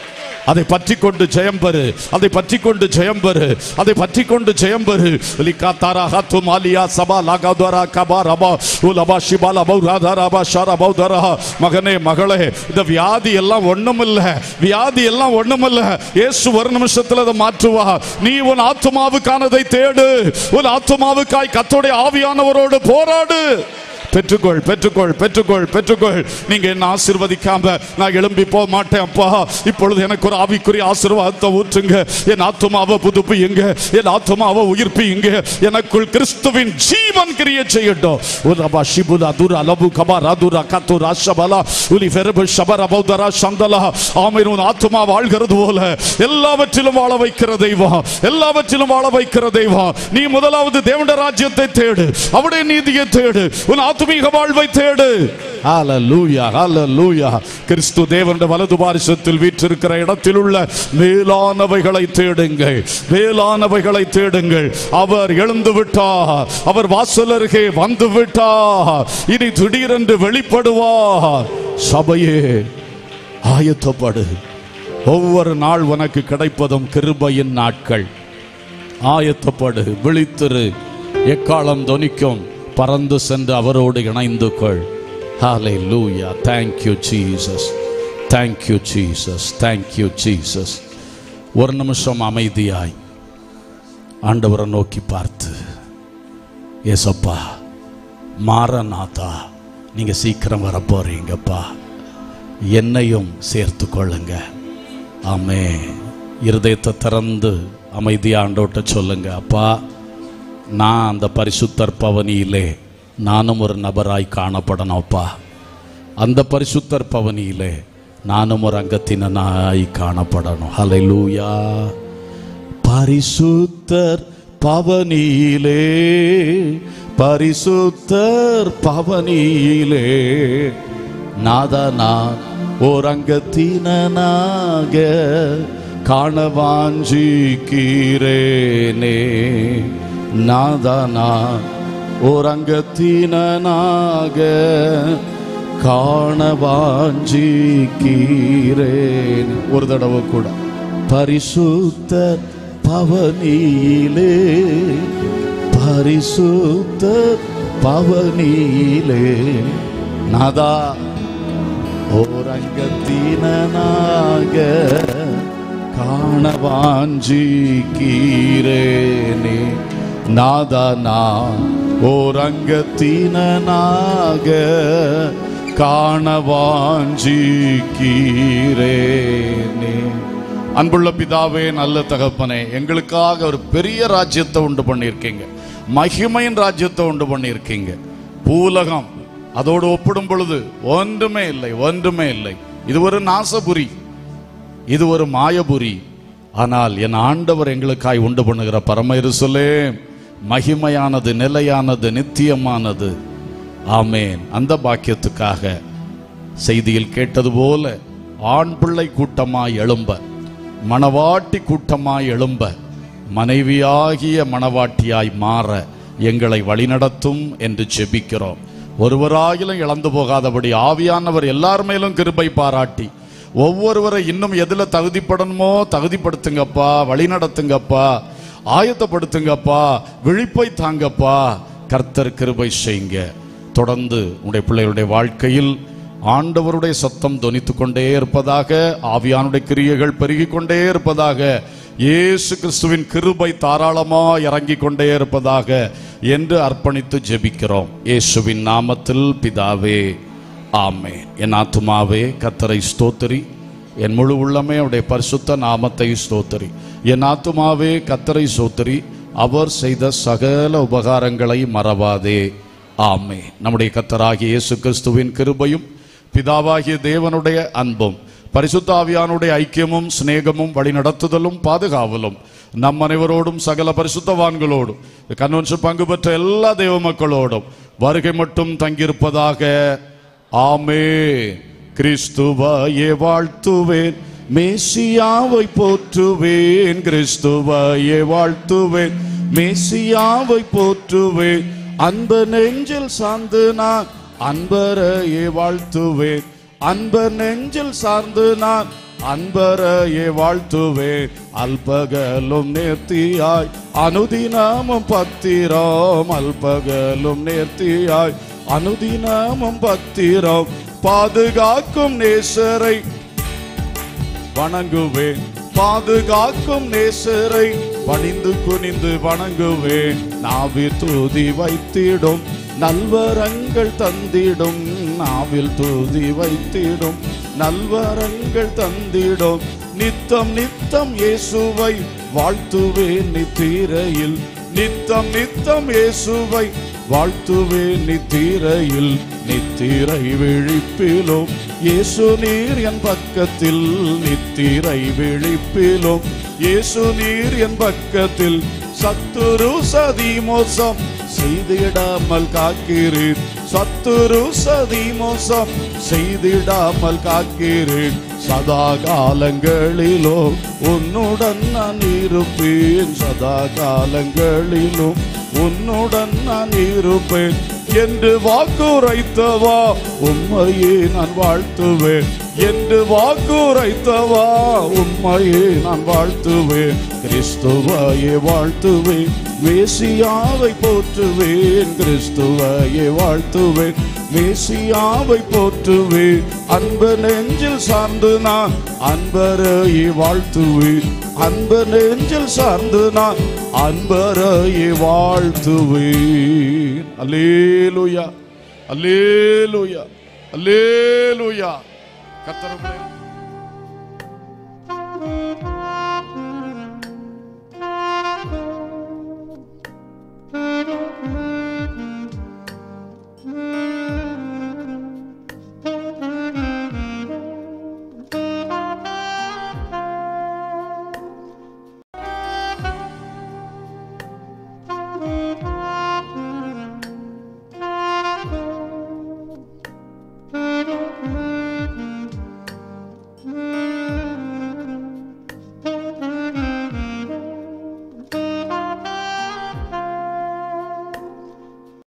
அதை பற்றி கொண்டு ஜெயம் பெறு அதை பற்றி கொண்டு ஜெயம் பெறு அதை பற்றி கொண்டு ஜெயம் பெறு லிகா தாரா ஹத்து மாலியா சபா லாகாதுரா கபா ரபா உலபா ஷிபா லபா ராதா ரபா ஷாரா பௌதரா மகனே மகளே இந்த வியாதி எல்லாம் ஒண்ணுமில்ல வியாதி எல்லாம் ஒண்ணுமில்ல இயேசு ஒரு நிமிஷத்துல அதை மாற்றுவா நீ உன் ஆத்துமாவுக்கானதை தேடு உன் ஆத்துமாவுக்காய் கத்தோடைய ஆவியானவரோடு போராடு பெற்றுக்கொள் பெற்றுக்கொள் பெற்றுக்கொள் பெற்றுக்கொள் நீங்க என்ன ஆசீர்வதிக்காம நான் எழும்பி போக மாட்டேன் அப்பா இப்பொழுது எனக்கு ஒரு ஆவிக்குரிய ஆசீர்வாதத்தை ஊற்றுங்க என் ஆத்துமாவை புதுப்பியுங்க என் ஆத்துமாவை உயிர்ப்பியுங்க எனக்குள் கிறிஸ்துவின் ஜீவன் கிரிய செய்யட்டும் உலபா ஷிபுலா துரா லபு கபா ராதுரா கத்து ராஷபலா உலி ஃபெரபு ஷபர பௌதரா சந்தலா ஆமென் உன் ஆத்துமா வாழ்கிறது போல எல்லாவற்றிலும் வாழ வைக்கிற தெய்வம் எல்லாவற்றிலும் வாழ வைக்கிற தெய்வம் நீ முதலாவது தேவண்ட ராஜ்யத்தை தேடு அவருடைய நீதியை தேடு உன் ஆத்மீக வாழ்வை தேடு ஹalleluya ஹalleluya கிறிஸ்து தேவனுடைய வலது பாரிசத்தில் வீற்றிருக்கிற இடத்தில் உள்ள மேலானவைகளை தேடுங்கள் மேலானவைகளை தேடுங்கள் அவர் எழுந்து விட்டார் அவர் வாசல் அருகே வந்து விட்டார் இனி திடீரென்று வெளிப்படுவார் சபையே ஆயத்தப்படு ஒவ்வொரு நாள் உனக்கு கிடைப்பதும் கிருபையின் நாட்கள் ஆயத்தப்படு விழித்திரு எக்காலம் தொனிக்கும் பறந்து சென்று அவரோடு இணைந்து கொள் Hallelujah. Thank you, Jesus. Thank you, Jesus. Thank you, Jesus. ஒரு நிமிஷம் அமைதியாய் ஆண்டவரை நோக்கி பார்த்து ஏசப்பா மாரநாதா நீங்க சீக்கிரம் வர போறீங்கப்பா என்னையும் சேர்த்து கொள்ளுங்க ஆமே இருதயத்தை திறந்து அமைதியா ஆண்டோட்ட சொல்லுங்க அப்பா நான் அந்த பரிசுத்தர் பவனியிலே நானும் ஒரு நபராய் காணப்படணும்ப்பா அந்த பரிசுத்தர் பவனியிலே நானும் ஒரு அங்கத்தினனாய் காணப்படணும் ஹalleluya பரிசுத்தர் பவனியிலே பரிசுத்தர் பவனியிலே நாதனா ஓர் அங்கத்தினனாக காண வாஞ்சிக்கிறேனே நாதனா ஓர் அங்கத்தினனாக காண வாஞ்சிக்கிறேன் ஒரு தடவை கூட பரிசுத்த பவனியிலே பரிசுத்த பவனியிலே நாதா ஓரங்கத்தினாக காண வாஞ்சிக்கிறேனே நாதா நான் ஓரங்கத்தினாக காண வாஞ்சிக்கிறேனே அன்புள்ள பிதாவே நல்ல தகப்பனே எங்களுக்காக ஒரு பெரிய ராஜ்யத்தை உண்டு பண்ணியிருக்கீங்க மகிமையின் ராஜ்யத்தை உண்டு பண்ணியிருக்கீங்க பூலகம் அதோடு ஒப்பிடும் பொழுது ஒன்றுமே இல்லை ஒன்றுமே இல்லை இது ஒரு நாசபுரி இது ஒரு மாயபுரி ஆனால் என் ஆண்டவர் எங்களுக்காய் உண்டு பண்ணுகிற பரம இருசலே மகிமையானது நிலையானது நித்தியமானது ஆமேன் அந்த பாக்கியத்துக்காக செய்தியில் கேட்டது போல ஆண் பிள்ளை கூட்டமாய் எழும்ப மணவாட்டி கூட்டமாய் எழும்ப மனைவியாகிய மணவாட்டியாய் மாற எங்களை வழிநடத்தும் என்று செபிக்கிறோம் ஒருவராயிலும் இழந்து போகாதபடி ஆவியானவர் எல்லார் மேலும் கிருபை பாராட்டி ஒவ்வொருவரை இன்னும் எதுல தகுதிப்படணுமோ தகுதிப்படுத்துங்கப்பா வழிநடத்துங்கப்பா ஆயத்தப்படுத்துங்கப்பா விழிப்பை தாங்கப்பா கர்த்தர் கிருபை செய்யுங்க தொடர்ந்து உடைய பிள்ளைகளுடைய வாழ்க்கையில் ஆண்டவருடைய சத்தம் தொனித்து கொண்டே இருப்பதாக ஆவியானுடைய கிரியைகள் பெருகிக் கொண்டே இருப்பதாக இயேசு கிறிஸ்துவின் கிருபை தாராளமா இறங்கி கொண்டே இருப்பதாக என்று அர்ப்பணித்து ஜெபிக்கிறோம் இயேசுவின் நாமத்தில் பிதாவே ஆமே என் ஆத்துமாவே கத்தரை ஸ்தோத்திரி என் முழு உள்ளமே அவருடைய பரிசுத்த நாமத்தை ஸ்தோத்திரி என் ஆத்துமாவே கத்தரை ஸ்தோத்திரி அவர் செய்த சகல உபகாரங்களை மறவாதே ஆமே நம்முடைய கத்தராகிய இயேசு கிறிஸ்துவின் கிருபையும் பிதாவாகிய தேவனுடைய அன்பும் பரிசுத்த ஆவியானுடைய ஐக்கியமும் சிநேகமும் வழிநடத்துதலும் பாதுகாவலும் நம் அனைவரோடும் சகல பரிசுத்தவான்களோடும் கன்வென்ஷன் பங்கு பெற்ற எல்லா தேவ மக்களோடும் வருகை மட்டும் தங்கியிருப்பதாக ஆமே கிறிஸ்துவாயே வாழ்த்துவேன் மேசியாவை போற்றுவேன் கிறிஸ்துவாயே வாழ்த்துவேன் மேசியாவை போற்றுவேன் அன்ப நெஞ்சில் சார்ந்து நான் அன்பரையே வாழ்த்துவேன் அன்ப நெஞ்சில் சார்ந்து நான் அன்பரையே வாழ்த்துவேன் அல்பகலும் நேர்த்தியாய் அனுதினமும் பத்திரம் அல்பகலும் நேர்த்தியாய் அனுதினமும் பத்திரம் பாதுகாக்கும் நேசரை வணங்குவேன் பாதுகாக்கும் நேசரை பணிந்து குனிந்து வணங்குவேன் நாவில் தூதி வைத்திடும் நல்வரங்கள் தந்திடும் நாவில் தூதி வைத்திடும் நல்வரங்கள் தந்திடும் நித்தம் நித்தம் இயேசுவை வாழ்த்துவேன் நித்திரையில் நித்தம் நித்தம் இயேசுவை வாழ்த்துவேன் நித்திரையில் நித்திரை விழிப்பிலும் இயேசு நீர் என் பக்கத்தில் நித்திரை விழிப்பிலும் இயேசு நீர் என் பக்கத்தில் சத்துரு சதி மோசம் செய்திடாமல் காக்கிறேன் சத்துரு சதி மோசம் செய்திடாமல் காக்கிறேன் சதா காலங்களிலும் உன்னுடன் நான் இருப்பேன் சதா காலங்களிலும் உன்னுடன் நான் இருப்பேன் என்று வாக்குரைத்தவா உம்மையே நான் வாழ்த்துவேன் என்று வாக்குரைத்தவா உம்மையே நான் வாழ்த்துவேன் கிறிஸ்துவையே வாழ்த்துவேன் மேசியாவை போற்றுவேன் கிறிஸ்துவையை வாழ்த்துவேன் மேசியாவை போற்றுவேன் அன்ப நெஞ்சில் சார்ந்து நான் அன்பரையை வாழ்த்துவேன் அன்ப நெஞ்சில் சார்ந்து நான் அன்பரையை வாழ்த்துவேன் அல்லேலூயா அல்லேலூயா அல்லேலூயா கர்த்தர் உங்களை